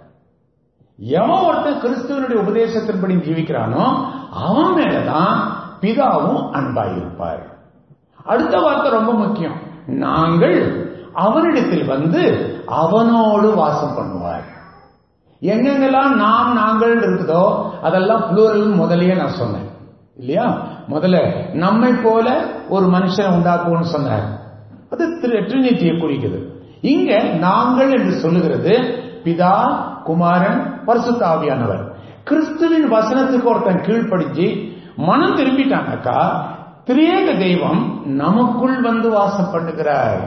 எவன் ஒருத்தன் கிறிஸ்துவனுடைய உபதேசத்தின்படி ஜீவிக்கிறானோ அவன் மேலதான் பிதாவும் அன்பாயிருப்பார் அடுத்த வார்த்தை ரொம்ப முக்கியம் நாங்கள் அவனிடத்தில் வந்து அவனோடு வாசம் பண்ணுவார் எங்கெங்கெல்லாம் நாம் நாங்கள் இருக்குதோ அதெல்லாம் புளூரல் முதலையே நான் சொன்னேன் இல்லையா முதல்ல நம்மை போல ஒரு மனுஷனை உண்டாக்குவோம்னு சொன்னார் அது ட்ரினிட்டியை குறிக்குது இங்க நாங்கள் என்று சொல்லுகிறது பிதா குமாரன் பரிசுத்த ஆவியானவர் கிறிஸ்துவின் வசனத்துக்கு ஒருத்தன் கீழ்ப்படிஞ்சு மனம் திரும்பிட்டானாக்கா திரியேக தெய்வம் நமக்குள் வந்து வாசம் பண்ணுகிறார்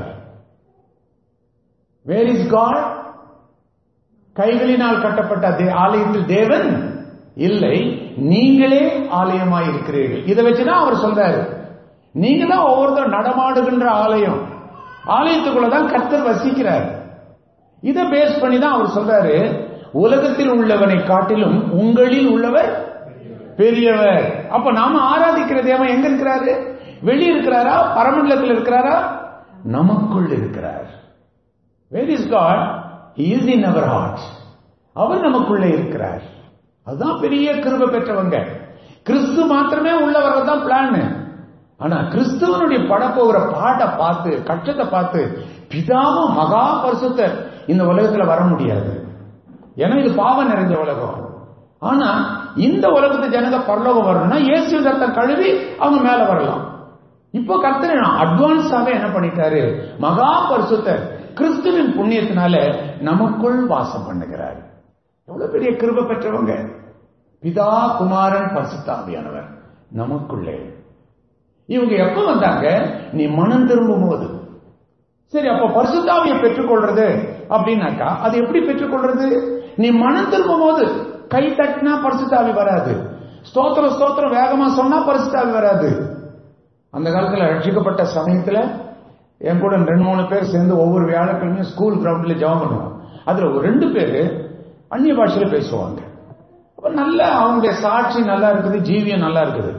வேர் இஸ் காட் கைகளினால் கட்டப்பட்ட ஆலயத்தில் தேவன் இல்லை நீங்களே ஆலயமாய் இருக்கிறீர்கள் இதை வச்சுதான் அவர் சொல்றாரு நீங்க தான் ஒவ்வொருத்தரும் நடமாடுகின்ற ஆலயம் ஆலயத்துக்குள்ளதான் கர்த்தர் வசிக்கிறார் இதை பேஸ் பண்ணி தான் அவர் சொல்றாரு உலகத்தில் உள்ளவனை காட்டிலும் உங்களில் உள்ளவர் பெரியவர் அப்ப நாம ஆராதிக்கிற தேவன் எங்க இருக்கிறாரு வெளியே இருக்கிறாரா பரமண்டலத்தில் இருக்கிறாரா நமக்குள் இருக்கிறார் where is God is in our heart அவர் நமக்குள்ளே இருக்கிறார் அதுதான் பெரிய கிருப பெற்றவங்க கிறிஸ்து மாத்திரமே உள்ளவர்கள் தான் பிளான் ஆனா கிறிஸ்துவனுடைய படப்போகிற பாட்டை பார்த்து கட்டத்தை பார்த்து பிதாவும் மகா பரிசுத்தர் இந்த உலகத்துல வர முடியாது ஏன்னா இது பாவம் நிறைஞ்ச உலகம் ஆனா இந்த உலகத்து ஜனங்க பரலோகம் வரணும்னா இயேசு ரத்தம் கழுவி அவங்க மேல வரலாம் இப்போ கர்த்தர் அட்வான்ஸாவே என்ன பண்ணிட்டாரு மகா பரிசுத்தர் கிறிஸ்துவின் புண்ணியத்தினால நமக்குள் வாசம் பண்ணுகிறார் எவ்வளவு பெரிய கிருப பெற்றவங்க பிதா குமாரன் பரிசுத்தாவியானவர் நமக்குள்ளே இவங்க எப்ப வந்தாங்க நீ மனம் திரும்பும் போது சரி அப்ப பரிசுத்தாவியை பெற்றுக்கொள்றது அப்படின்னாக்கா அது எப்படி பெற்றுக்கொள்றது நீ மனம் திரும்பும் போது கை தட்டினா பரிசுத்தாவி வராது ஸ்தோத்திரம் ஸ்தோத்திரம் வேகமா சொன்னா பரிசுத்தாவி வராது அந்த காலத்துல ரட்சிக்கப்பட்ட சமயத்துல என் கூட ரெண்டு மூணு பேர் சேர்ந்து ஒவ்வொரு வியாழக்கிழமையும் ஸ்கூல் கிரவுண்ட்ல ஜெபம் பண்ணுவோம் அதுல ஒரு ரெண்டு பேர் அந்நிய பாஷையில பேசுவாங்க அப்ப நல்ல அவங்களுடைய சாட்சி நல்லா இருக்குது ஜீவியம் நல்லா இருக்குது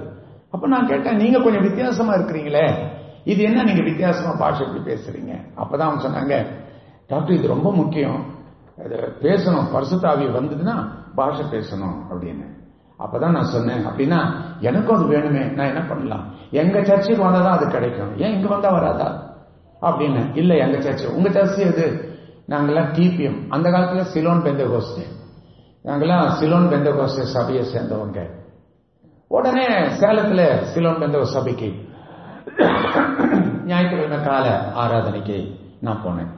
அப்ப நான் கேட்டேன் நீங்க கொஞ்சம் வித்தியாசமா இருக்கிறீங்களே இது என்ன நீங்க வித்தியாசமா பாஷை எப்படி பேசுறீங்க அப்பதான் அவங்க சொன்னாங்க டாக்டர் இது ரொம்ப முக்கியம் அது பேசணும் பரிசுத்தாவி வந்ததுன்னா பாஷை பேசணும் அப்படின்னு அப்பதான் நான் சொன்னேன் அப்படின்னா எனக்கும் அது வேணுமே நான் என்ன பண்ணலாம் எங்க சர்ச்சுக்கு வந்தாதான் அது கிடைக்கும் ஏன் இங்க வந்தா வராதா அப்படின்னு இல்ல எங்க சர்ச்சு உங்க சர்ச்சு எது நாங்கெல்லாம் டிபிஎம் அந்த காலத்துல சிலோன் பெந்த கோஸ்டே நாங்கெல்லாம் சிலோன் பெந்த கோஸ்டே சபையை சேர்ந்தவங்க உடனே சேலத்துல சிலோன் பெந்த சபைக்கு ஞாயிற்றுக்கிழமை கால ஆராதனைக்கு நான் போனேன்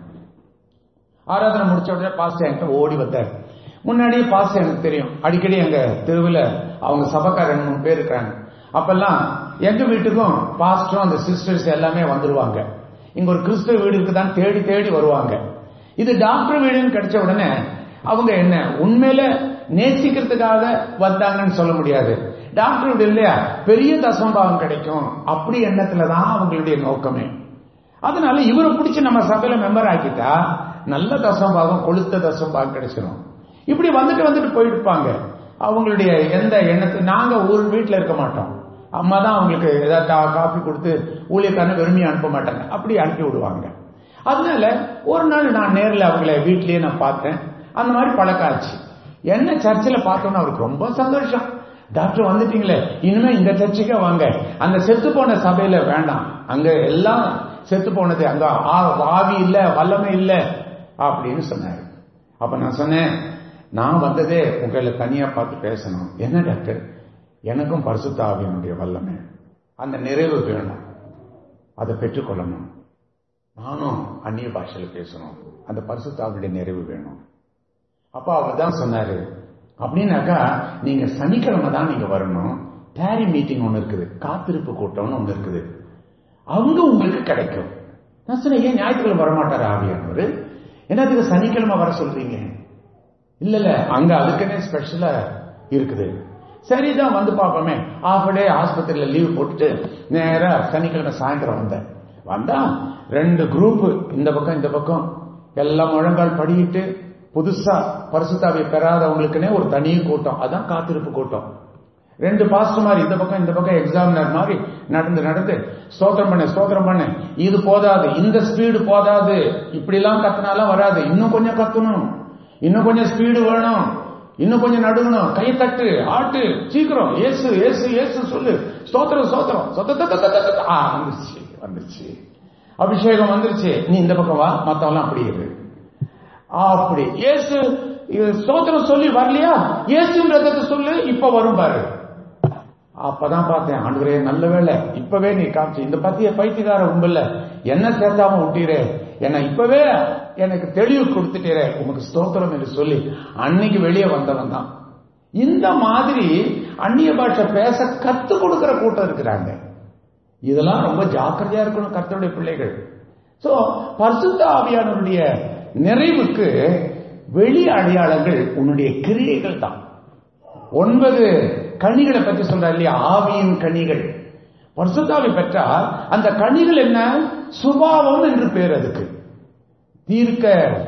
ஆராதனை முடிச்ச உடனே பாஸ்டர் என்கிட்ட ஓடி வந்தார் முன்னாடியே பாஸ்டர் எனக்கு தெரியும் அடிக்கடி எங்க தெருவில் அவங்க சபக்கார ரெண்டு மூணு பேர் இருக்கிறாங்க அப்பெல்லாம் எங்க வீட்டுக்கும் பாஸ்டரும் அந்த சிஸ்டர்ஸ் எல்லாமே வந்துருவாங்க இங்க ஒரு கிறிஸ்துவ வீடு இருக்குதான் தேடி தேடி வருவாங்க இது டாக்டர் வீடுன்னு கிடைச்ச உடனே அவங்க என்ன உண்மையில நேசிக்கிறதுக்காக வந்தாங்கன்னு சொல்ல முடியாது டாக்டர் வீடு இல்லையா பெரிய தசம்பாவம் கிடைக்கும் அப்படி எண்ணத்துலதான் அவங்களுடைய நோக்கமே அதனால இவரை பிடிச்சி நம்ம சபையில மெம்பர் ஆக்கிட்டா நல்ல தசம்பாகம் கொளுத்த தசம்பாகம் கிடைச்சிடும் இப்படி வந்துட்டு வந்துட்டு போயிருப்பாங்க அவங்களுடைய எந்த எண்ணத்தை நாங்க ஒரு வீட்டுல இருக்க மாட்டோம் அம்மா தான் அவங்களுக்கு ஏதாவது காஃபி கொடுத்து ஊழியக்காரன வெறுமையை அனுப்ப மாட்டாங்க அப்படி அனுப்பி விடுவாங்க அதனால ஒரு நாள் நான் நேரில் அவங்கள வீட்லயே நான் பார்த்தேன் அந்த மாதிரி பழக்கம் ஆச்சு என்ன சர்ச்சில் பார்த்தோன்னு அவருக்கு ரொம்ப சந்தோஷம் டாக்டர் வந்துட்டீங்களே இனிமே இந்த சர்ச்சுக்கே வாங்க அந்த செத்து போன சபையில வேண்டாம் அங்க எல்லாம் செத்து போனது அங்க ஆவி இல்ல வல்லமை இல்ல அப்படின்னு சொன்னாரு அப்ப நான் சொன்னேன் நான் வந்ததே உங்களை தனியா பார்த்து பேசணும் என்ன டாக்டர் எனக்கும் பரிசுத்த ஆவியனுடைய வல்லமை அந்த நிறைவு வேணும் அதை பெற்றுக்கொள்ளணும் நானும் அந்நிய பாஷையில பேசணும் அந்த பரிசுத்தாவுடைய நிறைவு வேணும் அப்ப அவர் தான் சொன்னாரு அப்படின்னாக்கா நீங்க சனிக்கிழமை தான் நீங்க வரணும் டேரி மீட்டிங் ஒன்று இருக்குது காத்திருப்பு கூட்டம்னு ஒன்று இருக்குது அவங்க உங்களுக்கு கிடைக்கும் நான் சொன்னேன் ஏன் ஞாயிற்றுக்கிழமை வரமாட்டார் ஆவியானவர் என்னத்துக்கு சனிக்கிழமை வர சொல்றீங்க இல்ல இல்ல அங்க அதுக்குன்னே ஸ்பெஷலா இருக்குது சரிதான் வந்து பார்ப்போமே ஆஃப் டே ஆஸ்பத்திரியில லீவ் போட்டுட்டு நேரா சனிக்கிழமை சாயந்தரம் வந்தேன் வந்தா ரெண்டு குரூப் இந்த பக்கம் இந்த பக்கம் எல்லாம் முழங்கால் படிக்கிட்டு புதுசா பரிசுத்தாவை பெறாதவங்களுக்குன்னே ஒரு தனி கூட்டம் அதான் காத்திருப்பு கூட்டம் ரெண்டு பாஸ்டர் மாதிரி இந்த பக்கம் இந்த பக்கம் எக்ஸாமினர் மாதிரி நடந்து நடந்து ஸ்தோத்திரம் பண்ண ஸ்தோத்திரம் பண்ண இது போதாது இந்த ஸ்பீடு போதாது இப்படி எல்லாம் கத்துனாலாம் வராது இன்னும் கொஞ்சம் கத்தணும் இன்னும் கொஞ்சம் ஸ்பீடு வேணும் இன்னும் கொஞ்சம் நடுங்கணும் கை தட்டு ஆட்டு சீக்கிரம் ஏசு ஏசு ஏசு சொல்லு ஸ்தோத்திரம் ஸ்தோத்திரம் சொத்த வந்துருச்சு வந்துருச்சு அபிஷேகம் வந்துருச்சு நீ இந்த பக்கம் வா மத்தவெல்லாம் அப்படி இரு அப்படி ஏசு ஸ்தோத்திரம் சொல்லி வரலையா ஏசுன்றத சொல்லு இப்ப வரும் பாரு அப்பதான் பார்த்தேன் ஆண்டுகிறே நல்ல வேலை இப்பவே நீ காமிச்சு இந்த பத்திய பைத்தியக்கார உம்பல்ல என்ன சேர்த்தாம விட்டீரே என்ன இப்பவே எனக்கு தெளிவு கொடுத்துட்டீரே உனக்கு ஸ்தோத்திரம் என்று சொல்லி அன்னைக்கு வெளியே வந்தவன் தான் இந்த மாதிரி அந்நிய பாஷை பேச கத்து கொடுக்கிற கூட்டம் இருக்கிறாங்க இதெல்லாம் ரொம்ப ஜாக்கிரதையா இருக்கணும் கர்த்தருடைய பிள்ளைகள் சோ பரிசுத்த ஆவியானவருடைய நிறைவுக்கு வெளி அடையாளங்கள் உன்னுடைய கிரியைகள் தான் ஒன்பது கனிகளை பற்றி சொல்றார் இல்லையா ஆவியின் கனிகள் பரிசுத்தாவி பெற்றால் அந்த கனிகள் என்ன சுபாவம் என்று பேர் அதுக்கு தீர்க்க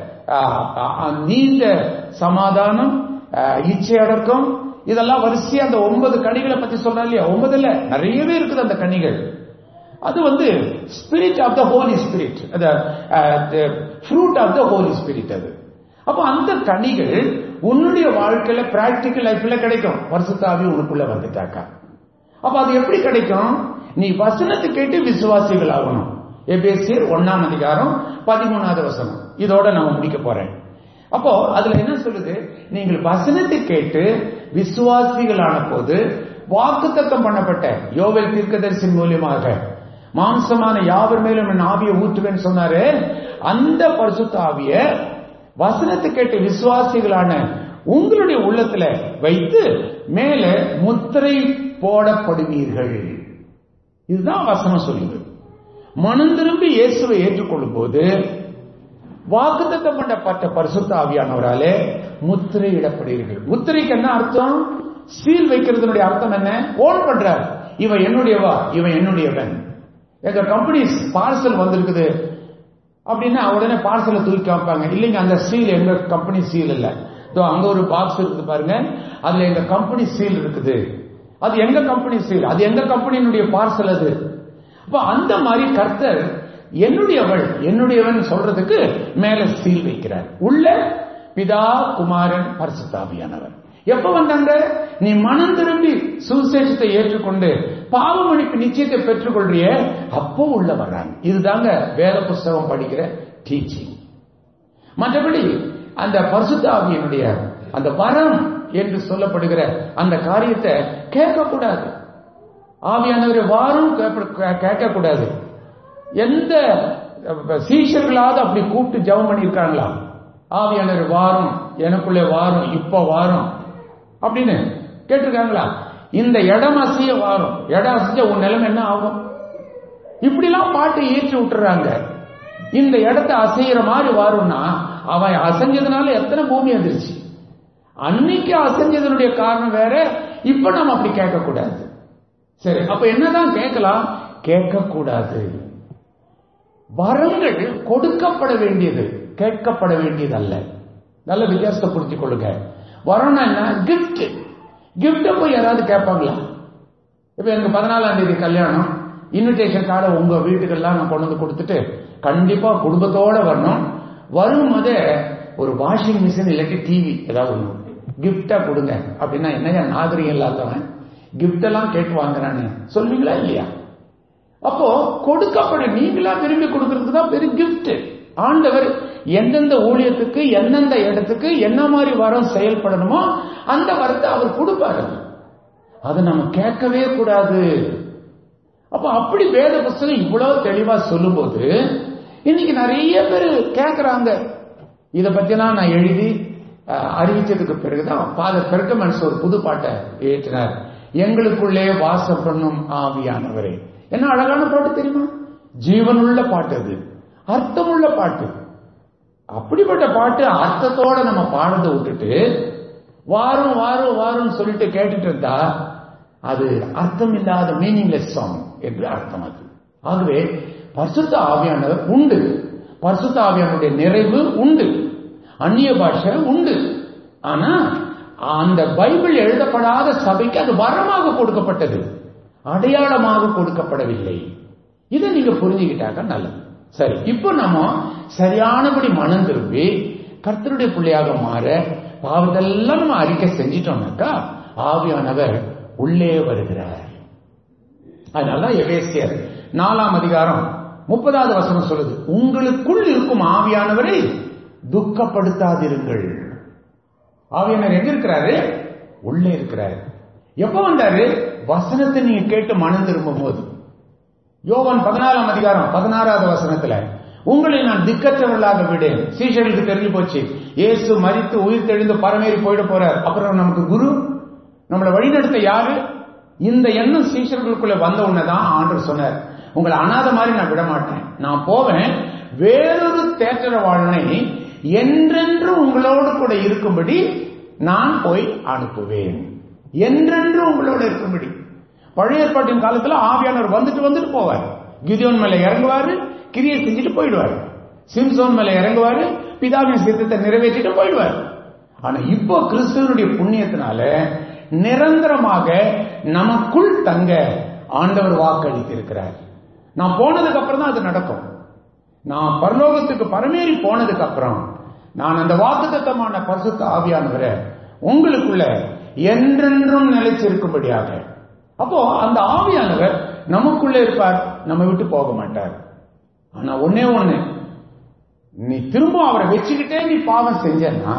நீண்ட சமாதானம் இச்சை அடக்கம் இதெல்லாம் வரிசையா அந்த ஒன்பது கனிகளை பத்தி சொல்றா இல்லையா ஒன்பதுல நிறையவே இருக்குது அந்த கனிகள் அது வந்து spirit of the Holy Spirit fruit of the Holy Spirit அது அப்போ அந்த கனிகள் உன்னுடைய வாழ்க்கையில பிராக்டிக்கல் லைஃப்ல கிடைக்கும் வருஷத்தாவி உனக்குள்ள வந்துட்டாக்கா அப்ப அது எப்படி கிடைக்கும் நீ வசனத்தை கேட்டு விசுவாசிகள் ஆகணும் எபேசியர் ஒன்னாம் அதிகாரம் பதிமூணாவது வசனம் இதோட நான் முடிக்க போறேன் அப்போ அதுல என்ன சொல்லுது நீங்கள் வசனத்தை கேட்டு விசுவாசிகளான போது வாக்குத்தத்தம் பண்ணப்பட்ட யோவேல் தீர்க்கதரிசின் மூலியமாக மாம்சமான யாவர் மேலும் என் ஆவியை ஊற்றுவேன்னு சொன்னாரு அந்த பரிசுத்த ஆவிய வசனத்தை கேட்டு விசுவாசிகளான உங்களுடைய உள்ளத்துல வைத்து மேல முத்திரை போடப்படுவீர்கள் இதுதான் வசனம் சொல்லுது மனம் திரும்பி இயேசுவை ஏற்றுக்கொள்ளும் போது வாக்குத்தத்தம் பண்ணப்பட்ட பரிசுத்த ஆவியானவராலே முத்திரையிடப்படுவீர்கள் முத்திரைக்கு என்ன அர்த்தம் சீல் வைக்கிறதுனுடைய அர்த்தம் என்ன ஓன் பண்றார் இவன் என்னுடையவா இவன் என்னுடையவன் எங்க கம்பெனிஸ் பார்சல் வந்திருக்குது அப்படின்னா உடனே பார்சலை தூக்கி காமிப்பாங்க இல்லைங்க அந்த சீல் எங்க கம்பெனி சீல் இல்ல இதோ அங்க ஒரு பாக்ஸ் இருக்குது பாருங்க அதுல எங்க கம்பெனி சீல் இருக்குது அது எங்க கம்பெனி சீல் அது எங்க கம்பெனியினுடைய பார்சல் அது அப்ப அந்த மாதிரி கர்த்தர் என்னுடையவள் என்னுடையவன் சொல்றதுக்கு மேல சீல் வைக்கிறார் உள்ள பிதா குமாரன் பரிசுத்தாவியானவர் எப்ப வந்தாங்க நீ மனம் திரும்பி சுவிசேஷத்தை ஏற்றுக்கொண்டு பாவமணிக்கு நிச்சயத்தை பெற்றுக்கொள்றிய அப்போ உள்ள வர்றாங்க இதுதாங்க வேத புஸ்தகம் படிக்கிற டீச்சிங் மற்றபடி அந்த பரிசுத்தாவியனுடைய அந்த வரம் என்று சொல்லப்படுகிற அந்த காரியத்தை கேட்கக்கூடாது ஆவியானவரை வாரும் கேட்கக்கூடாது எந்த சீஷர்களாவது அப்படி கூப்பிட்டு ஜெபம் பண்ணியிருக்காங்களா ஆவியானவர் வாரும் எனக்குள்ளே வாரும் இப்ப வாரும் அப்படின்னு கேட்டிருக்காங்களா இந்த இடம் அசைய வாரும் இடம் அசைஞ்ச உன் நிலைமை என்ன ஆகும் இப்படிலாம் பாட்டு ஏற்றி விட்டுறாங்க இந்த இடத்த அசைகிற மாதிரி வரும்னா அவன் அசைஞ்சதுனால எத்தனை பூமி வந்துருச்சு அன்னைக்கு அசைஞ்சதனுடைய காரணம் வேற இப்ப நம்ம அப்படி கேட்கக்கூடாது சரி அப்ப என்னதான் கேட்கலாம் கேட்கக்கூடாது வரங்கள் கொடுக்கப்பட வேண்டியது கேட்கப்பட வேண்டியது அல்ல நல்ல வித்தியாசத்தை புரிஞ்சு கொள்ளுங்க வரம்னா என்ன கிஃப்ட் கிஃப்ட போய் யாராவது கேட்பாங்களா இப்ப எனக்கு பதினாலாம் தேதி கல்யாணம் இன்விடேஷன் கார்டை உங்க வீட்டுக்கெல்லாம் நான் கொண்டு வந்து கொடுத்துட்டு கண்டிப்பா குடும்பத்தோட வரணும் வரும் போதே ஒரு வாஷிங் மிஷின் இல்லாட்டி டிவி ஏதாவது ஒன்று கிஃப்டா கொடுங்க அப்படின்னா என்னையா நாகரிகம் இல்லாதவன் கிஃப்ட் எல்லாம் கேட்டு வாங்குறானே சொல்வீங்களா இல்லையா அப்போ கொடுக்கப்படும் நீங்களா விரும்பி கொடுக்கறதுக்கு தான் பெரிய கிஃப்ட் ஆண்டவர் எந்தெந்த ஊழியத்துக்கு எந்தெந்த இடத்துக்கு என்ன மாதிரி வரம் செயல்படணுமோ அந்த வரத்தை அவர் கொடுப்பாரு அதை நம்ம கேட்கவே கூடாது அப்ப அப்படி வேத புஸ்தகம் இவ்வளவு தெளிவா சொல்லும்போது இன்னைக்கு நிறைய பேர் கேட்கறாங்க இதை பத்திலாம் நான் எழுதி அறிவிச்சதுக்கு பிறகுதான் ஃபாதர் பெருக்கமன்ஸ் ஒரு புது பாட்டை ஏற்றினார் எங்களுக்குள்ளே வாசம் பண்ணும் ஆவியானவரே என்ன அழகான பாட்டு தெரியுமா ஜீவனுள்ள பாட்டு அது அர்த்தமுள்ள பாட்டு அப்படிப்பட்ட பாட்டு அர்த்தத்தோட நம்ம பாடத்தை விட்டுட்டு வாரம் வாரம் வாரம் சொல்லிட்டு கேட்டுட்டு இருந்தா அது அர்த்தம் இல்லாத மீனிங்லெஸ் சாங் என்று அர்த்தம் அது ஆகவே பரிசுத்த ஆவியானவர் உண்டு பரிசுத்த ஆவியானுடைய நிறைவு உண்டு அந்நிய பாஷை உண்டு ஆனா அந்த பைபிள் எழுதப்படாத சபைக்கு அது வரமாக கொடுக்கப்பட்டது அடையாளமாக கொடுக்கப்படவில்லை இதை நீங்க புரிஞ்சுக்கிட்டாக்க நல்லது சரி இப்போ நம்ம சரியானபடி மனம் திரும்பி கர்த்தருடைய பிள்ளையாக மாற பாவத்தெல்லாம் நம்ம அறிக்கை செஞ்சிட்டோம்னாக்கா ஆவியானவர் உள்ளே வருகிறார் அதனாலதான் எவேசியர் நாலாம் அதிகாரம் முப்பதாவது வசனம் சொல்லுது உங்களுக்குள் இருக்கும் ஆவியானவரை துக்கப்படுத்தாதிருங்கள் ஆவியானவர் எங்க இருக்கிறாரு உள்ளே இருக்கிறாரு எப்ப வந்தாரு வசனத்தை நீங்க கேட்டு மனம் திரும்பும் போது யோவான் பதினாலாம் அதிகாரம் பதினாறாவது வசனத்துல உங்களை நான் திக்கற்றவர்களாக விடேன் சீஷர்களுக்கு தெரிஞ்சு போச்சு இயேசு மறித்து உயிர் தெளிந்து பரமேறி போயிட போறார் அப்புறம் நமக்கு குரு நம்மளை வழிநடத்த யாரு இந்த எண்ணம் சீஷர்களுக்குள்ள வந்த உடனேதான் ஆண்டு சொன்னார் உங்களை அனாத மாதிரி நான் விட மாட்டேன் நான் போவேன் வேறொரு தேற்றரவாளனை என்றென்றும் உங்களோடு கூட இருக்கும்படி நான் போய் அனுப்புவேன் என்றென்றும் உங்களோட இருக்கும்படி பழைய ஏற்பாட்டின் காலத்துல ஆவியானவர் வந்துட்டு வந்துட்டு போவார் கிதியோன் மேல இறங்குவாரு கிரியை செஞ்சுட்டு போயிடுவாரு சிம்சோன் மேல இறங்குவாரு பிதாவின் சித்தத்தை நிறைவேற்றிட்டு போயிடுவார் ஆனா இப்போ கிறிஸ்துவனுடைய புண்ணியத்தினால நிரந்தரமாக நமக்குள் தங்க ஆண்டவர் வாக்களித்து இருக்கிறார் நான் போனதுக்கு அப்புறம் தான் அது நடக்கும் நான் பரலோகத்துக்கு பரமேறி போனதுக்கு அப்புறம் நான் அந்த வாக்குத்தத்தமான பரிசுத்த ஆவியானவரை உங்களுக்குள்ள என்றென்றும் நிலைச்சிருக்கும்படியாக அப்போ அந்த ஆவியானவர் நமக்குள்ள இருப்பார் நம்ம விட்டு போக மாட்டார் ஆனா ஒன்னே ஒண்ணு நீ திரும்ப அவரை வச்சுக்கிட்டே நீ பாவம் செஞ்சன்னா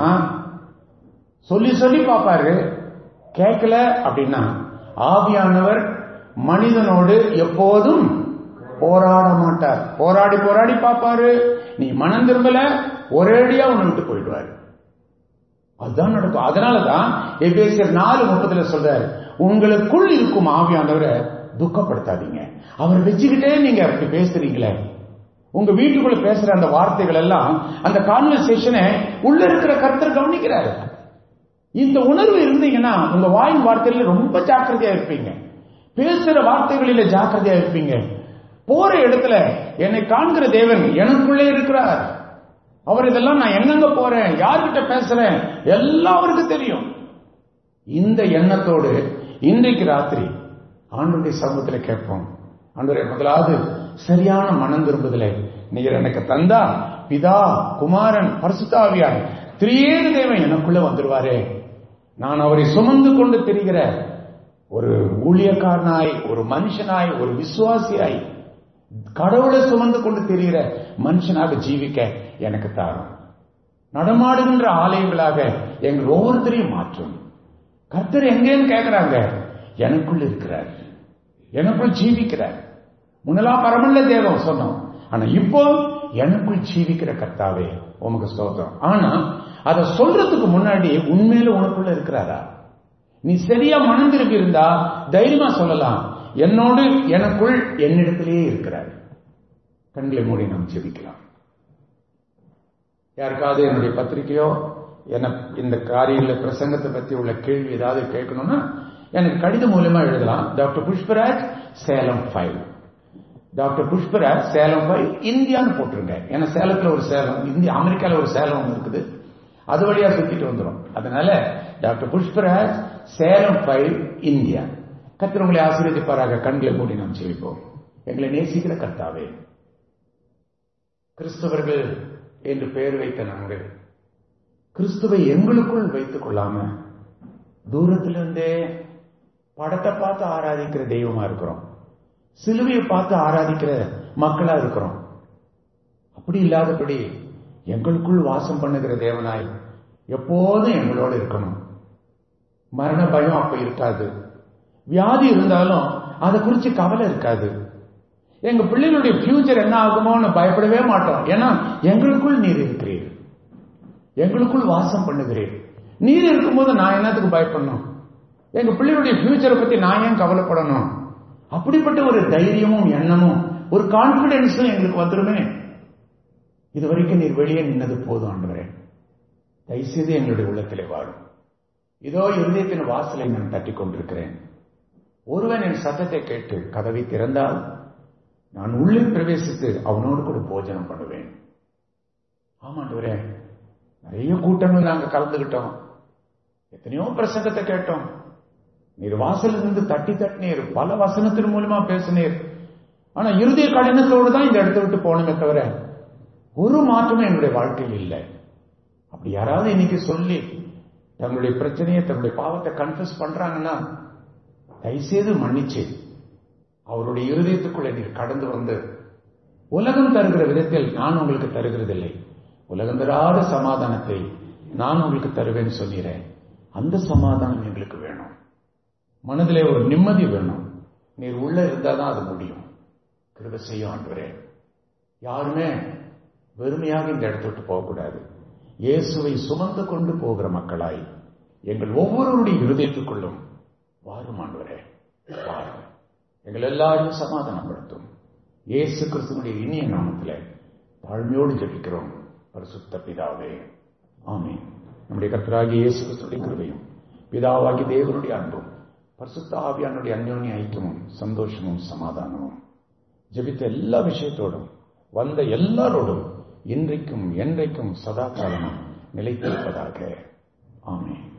சொல்லி சொல்லி பாப்பாரு கேட்கல அப்படின்னா ஆவியானவர் மனிதனோடு எப்போதும் போராட மாட்டார் போராடி போராடி பார்ப்பாரு நீ மனம் திரும்பல ஒரேடியா உன்னை விட்டு போயிடுவாரு அதுதான் நடக்கும் அதனாலதான் எபேசியர் நாலு முப்பதுல சொல்றாரு உங்களுக்குள் இருக்கும் ஆவியானவரை துக்கப்படுத்தாதீங்க அவர் வச்சுக்கிட்டே நீங்க அப்படி பேசுறீங்களே உங்க வீட்டுக்குள்ள பேசுற அந்த வார்த்தைகள் எல்லாம் அந்த கான்வர்சேஷனை உள்ள இருக்கிற கருத்தர் கவனிக்கிறாரு இந்த உணர்வு இருந்தீங்கன்னா உங்க வாயின் வார்த்தையில ரொம்ப ஜாக்கிரதையா இருப்பீங்க பேசுற வார்த்தைகளில ஜாக்கிரதையா இருப்பீங்க போற இடத்துல என்னை காண்கிற தேவன் எனக்குள்ளே இருக்கிறார் அவர் இதெல்லாம் நான் எங்கெங்க போறேன் யார்கிட்ட பேசுறேன் எல்லாம் அவருக்கு தெரியும் இந்த எண்ணத்தோடு இன்றைக்கு ராத்திரி ஆண்டுடைய சமூகத்தில் கேட்போம் ஆண்டவரே முதலாவது சரியான மனம் திரும்புதலை நீர் எனக்கு தந்தா பிதா குமாரன் பரிசுத்தாவியார் திரியேக தேவன் எனக்குள்ள வந்துருவாரே நான் அவரை சுமந்து கொண்டு திரிகிற ஒரு ஊழியக்காரனாய் ஒரு மனுஷனாய் ஒரு விசுவாசியாய் கடவுளை சுமந்து கொண்டு தெரிகிற மனுஷனாக ஜீவிக்க எனக்கு தாரும் நடமாடுகின்ற ஆலயங்களாக எங்கள் ஒவ்வொருத்தரையும் மாற்றும் கர்த்தர் எங்கேன்னு கேட்கிறாங்க எனக்குள் இருக்கிறார் எனக்குள் ஜீவிக்கிறார் முன்னெல்லாம் பரமல்ல தேவம் சொன்னோம் ஆனா இப்போ எனக்குள் ஜீவிக்கிற கர்த்தாவே உமக்கு ஸ்தோத்திரம் ஆனா அதை சொல்றதுக்கு முன்னாடி உண்மையில உனக்குள்ள இருக்கிறாரா நீ சரியா மனம் திருப்பி இருந்தா தைரியமா சொல்லலாம் என்னோடு எனக்குள் என்னிடத்திலேயே இருக்கிறார் கண்களை மூடி நாம் ஜெபிக்கலாம் யாருக்காவது என்னுடைய பத்திரிகையோ என்ன இந்த காரியங்கள பிரசங்கத்தை பத்தி உள்ள கேள்வி ஏதாவது கேட்கணும்னா எனக்கு கடிதம் மூலமா எழுதலாம் doctor Pushparaj Salem five doctor Pushparaj Salem five இந்தியான்னு போட்டிருங்க ஏன்னா சேலத்துல ஒரு சேலம் இந்தியா அமெரிக்கால ஒரு சேலம் ஒன்று இருக்குது அது வழியா சுத்திட்டு வந்துடும் அதனால doctor Pushparaj Salem five India கத்திர உங்களை ஆசீர்வதிப்பாராக கண்களை மூடி நாம் ஜெயிப்போம் எங்களை நேசிக்கிற கர்த்தாவே கிறிஸ்தவர்கள் என்று பெயர் வைத்த நாங்கள் கிறிஸ்துவை எங்களுக்குள் வைத்துக் கொள்ளாம தூரத்திலிருந்தே படத்தை பார்த்து ஆராதிக்கிற தெய்வமா இருக்கிறோம் சிலுவையை பார்த்து ஆராதிக்கிற மக்களா இருக்கிறோம் அப்படி இல்லாதபடி எங்களுக்குள் வாசம் பண்ணுகிற தேவனாய் எப்போதும் எங்களோட இருக்கணும் மரண பயம் அப்ப இருக்காது வியாதி இருந்தாலும் அதை குறிச்சு கவலை இருக்காது எங்க பிள்ளைகளுடைய ஃபியூச்சர் என்ன ஆகுமோன்னு பயப்படவே மாட்டோம் ஏன்னா எங்களுக்குள் நீர் இருக்கிறீர் எங்களுக்குள் வாசம் பண்ணுகிறீர் நீர் இருக்கும்போது நான் என்னத்துக்கு பயப்படணும் எங்க பிள்ளைகளுடைய ஃபியூச்சரை பத்தி நான் ஏன் கவலைப்படணும் அப்படிப்பட்ட ஒரு தைரியமும் எண்ணமும் ஒரு கான்பிடன்ஸும் எங்களுக்கு வந்துருமே இது வரைக்கும் நீர் வெளியே நின்னது போதும் ஆண்டவரே தயவுசெய்து எங்களுடைய உள்ளத்திலே வாழும் இதோ இருதயத்தின் வாசலை நான் தட்டி கொண்டிருக்கிறேன் ஒருவன் என் சத்தத்தை கேட்டு கதவை திறந்தால் நான் உள்ளே பிரவேசித்து அவனோடு கூட போஜனம் பண்ணுவேன் ஆமாண்டவரே நிறைய கூட்டங்கள் நாங்க கலந்துகிட்டோம் எத்தனையோ பிரசங்கத்தை கேட்டோம் நீர் வாசலில் இருந்து தட்டி தட்டினீர் பல வசனத்தின் மூலமா பேசினீர் ஆனா இறுதிய கடினத்தோடு தான் இந்த இடத்தை விட்டு போனமே தவிர ஒரு மாற்றமும் என்னுடைய வாழ்க்கையில் இல்லை அப்படி யாராவது இன்னைக்கு சொல்லி தங்களுடைய பிரச்சனையை தங்களுடைய பாவத்தை கன்ஃபியூஸ் பண்றாங்கன்னா தயவுசெய்து மன்னிச்சு அவருடைய இருதயத்துக்குள்ள நீர் கடந்து வந்து உலகம் தருகிற விதத்தில் நான் உங்களுக்கு தருகிறதில்லை உலகம் தராத சமாதானத்தை நான் உங்களுக்கு தருவேன்னு சொல்லிறேன் அந்த சமாதானம் எங்களுக்கு வேணும் மனதிலே ஒரு நிம்மதி வேணும் நீர் உள்ள இருந்தாதான் அது முடியும் கிருப செய்யும் ஆண்டவரே யாருமே வெறுமையாக இந்த இடத்த விட்டு போகக்கூடாது இயேசுவை சுமந்து கொண்டு போகிற மக்களாய் எங்கள் ஒவ்வொருவருடைய இருதயத்துக்குள்ளும் வாரும் ஆண்டவரே வாரும் எங்கள் எல்லாரையும் சமாதானப்படுத்தும் இயேசு கிறிஸ்துவனுடைய இனிய நாமத்தில் தாழ்மையோடு ஜெபிக்கிறோம் பரிசுத்த பிதாவே ஆமீன் நம்முடைய கர்த்தராகிய இயேசு கிறிஸ்துடைய கிருபையும் பிதாவாகி தேவனுடைய அன்பும் பரிசுத்த ஆவியானுடைய அந்யோன்ய ஐக்கியமும் சந்தோஷமும் சமாதானமும் ஜெபித்த எல்லா விஷயத்தோடும் வந்த எல்லாரோடும் இன்றைக்கும் என்றைக்கும் சதா காலமும் நிலைத்திருப்பதாக ஆமேன்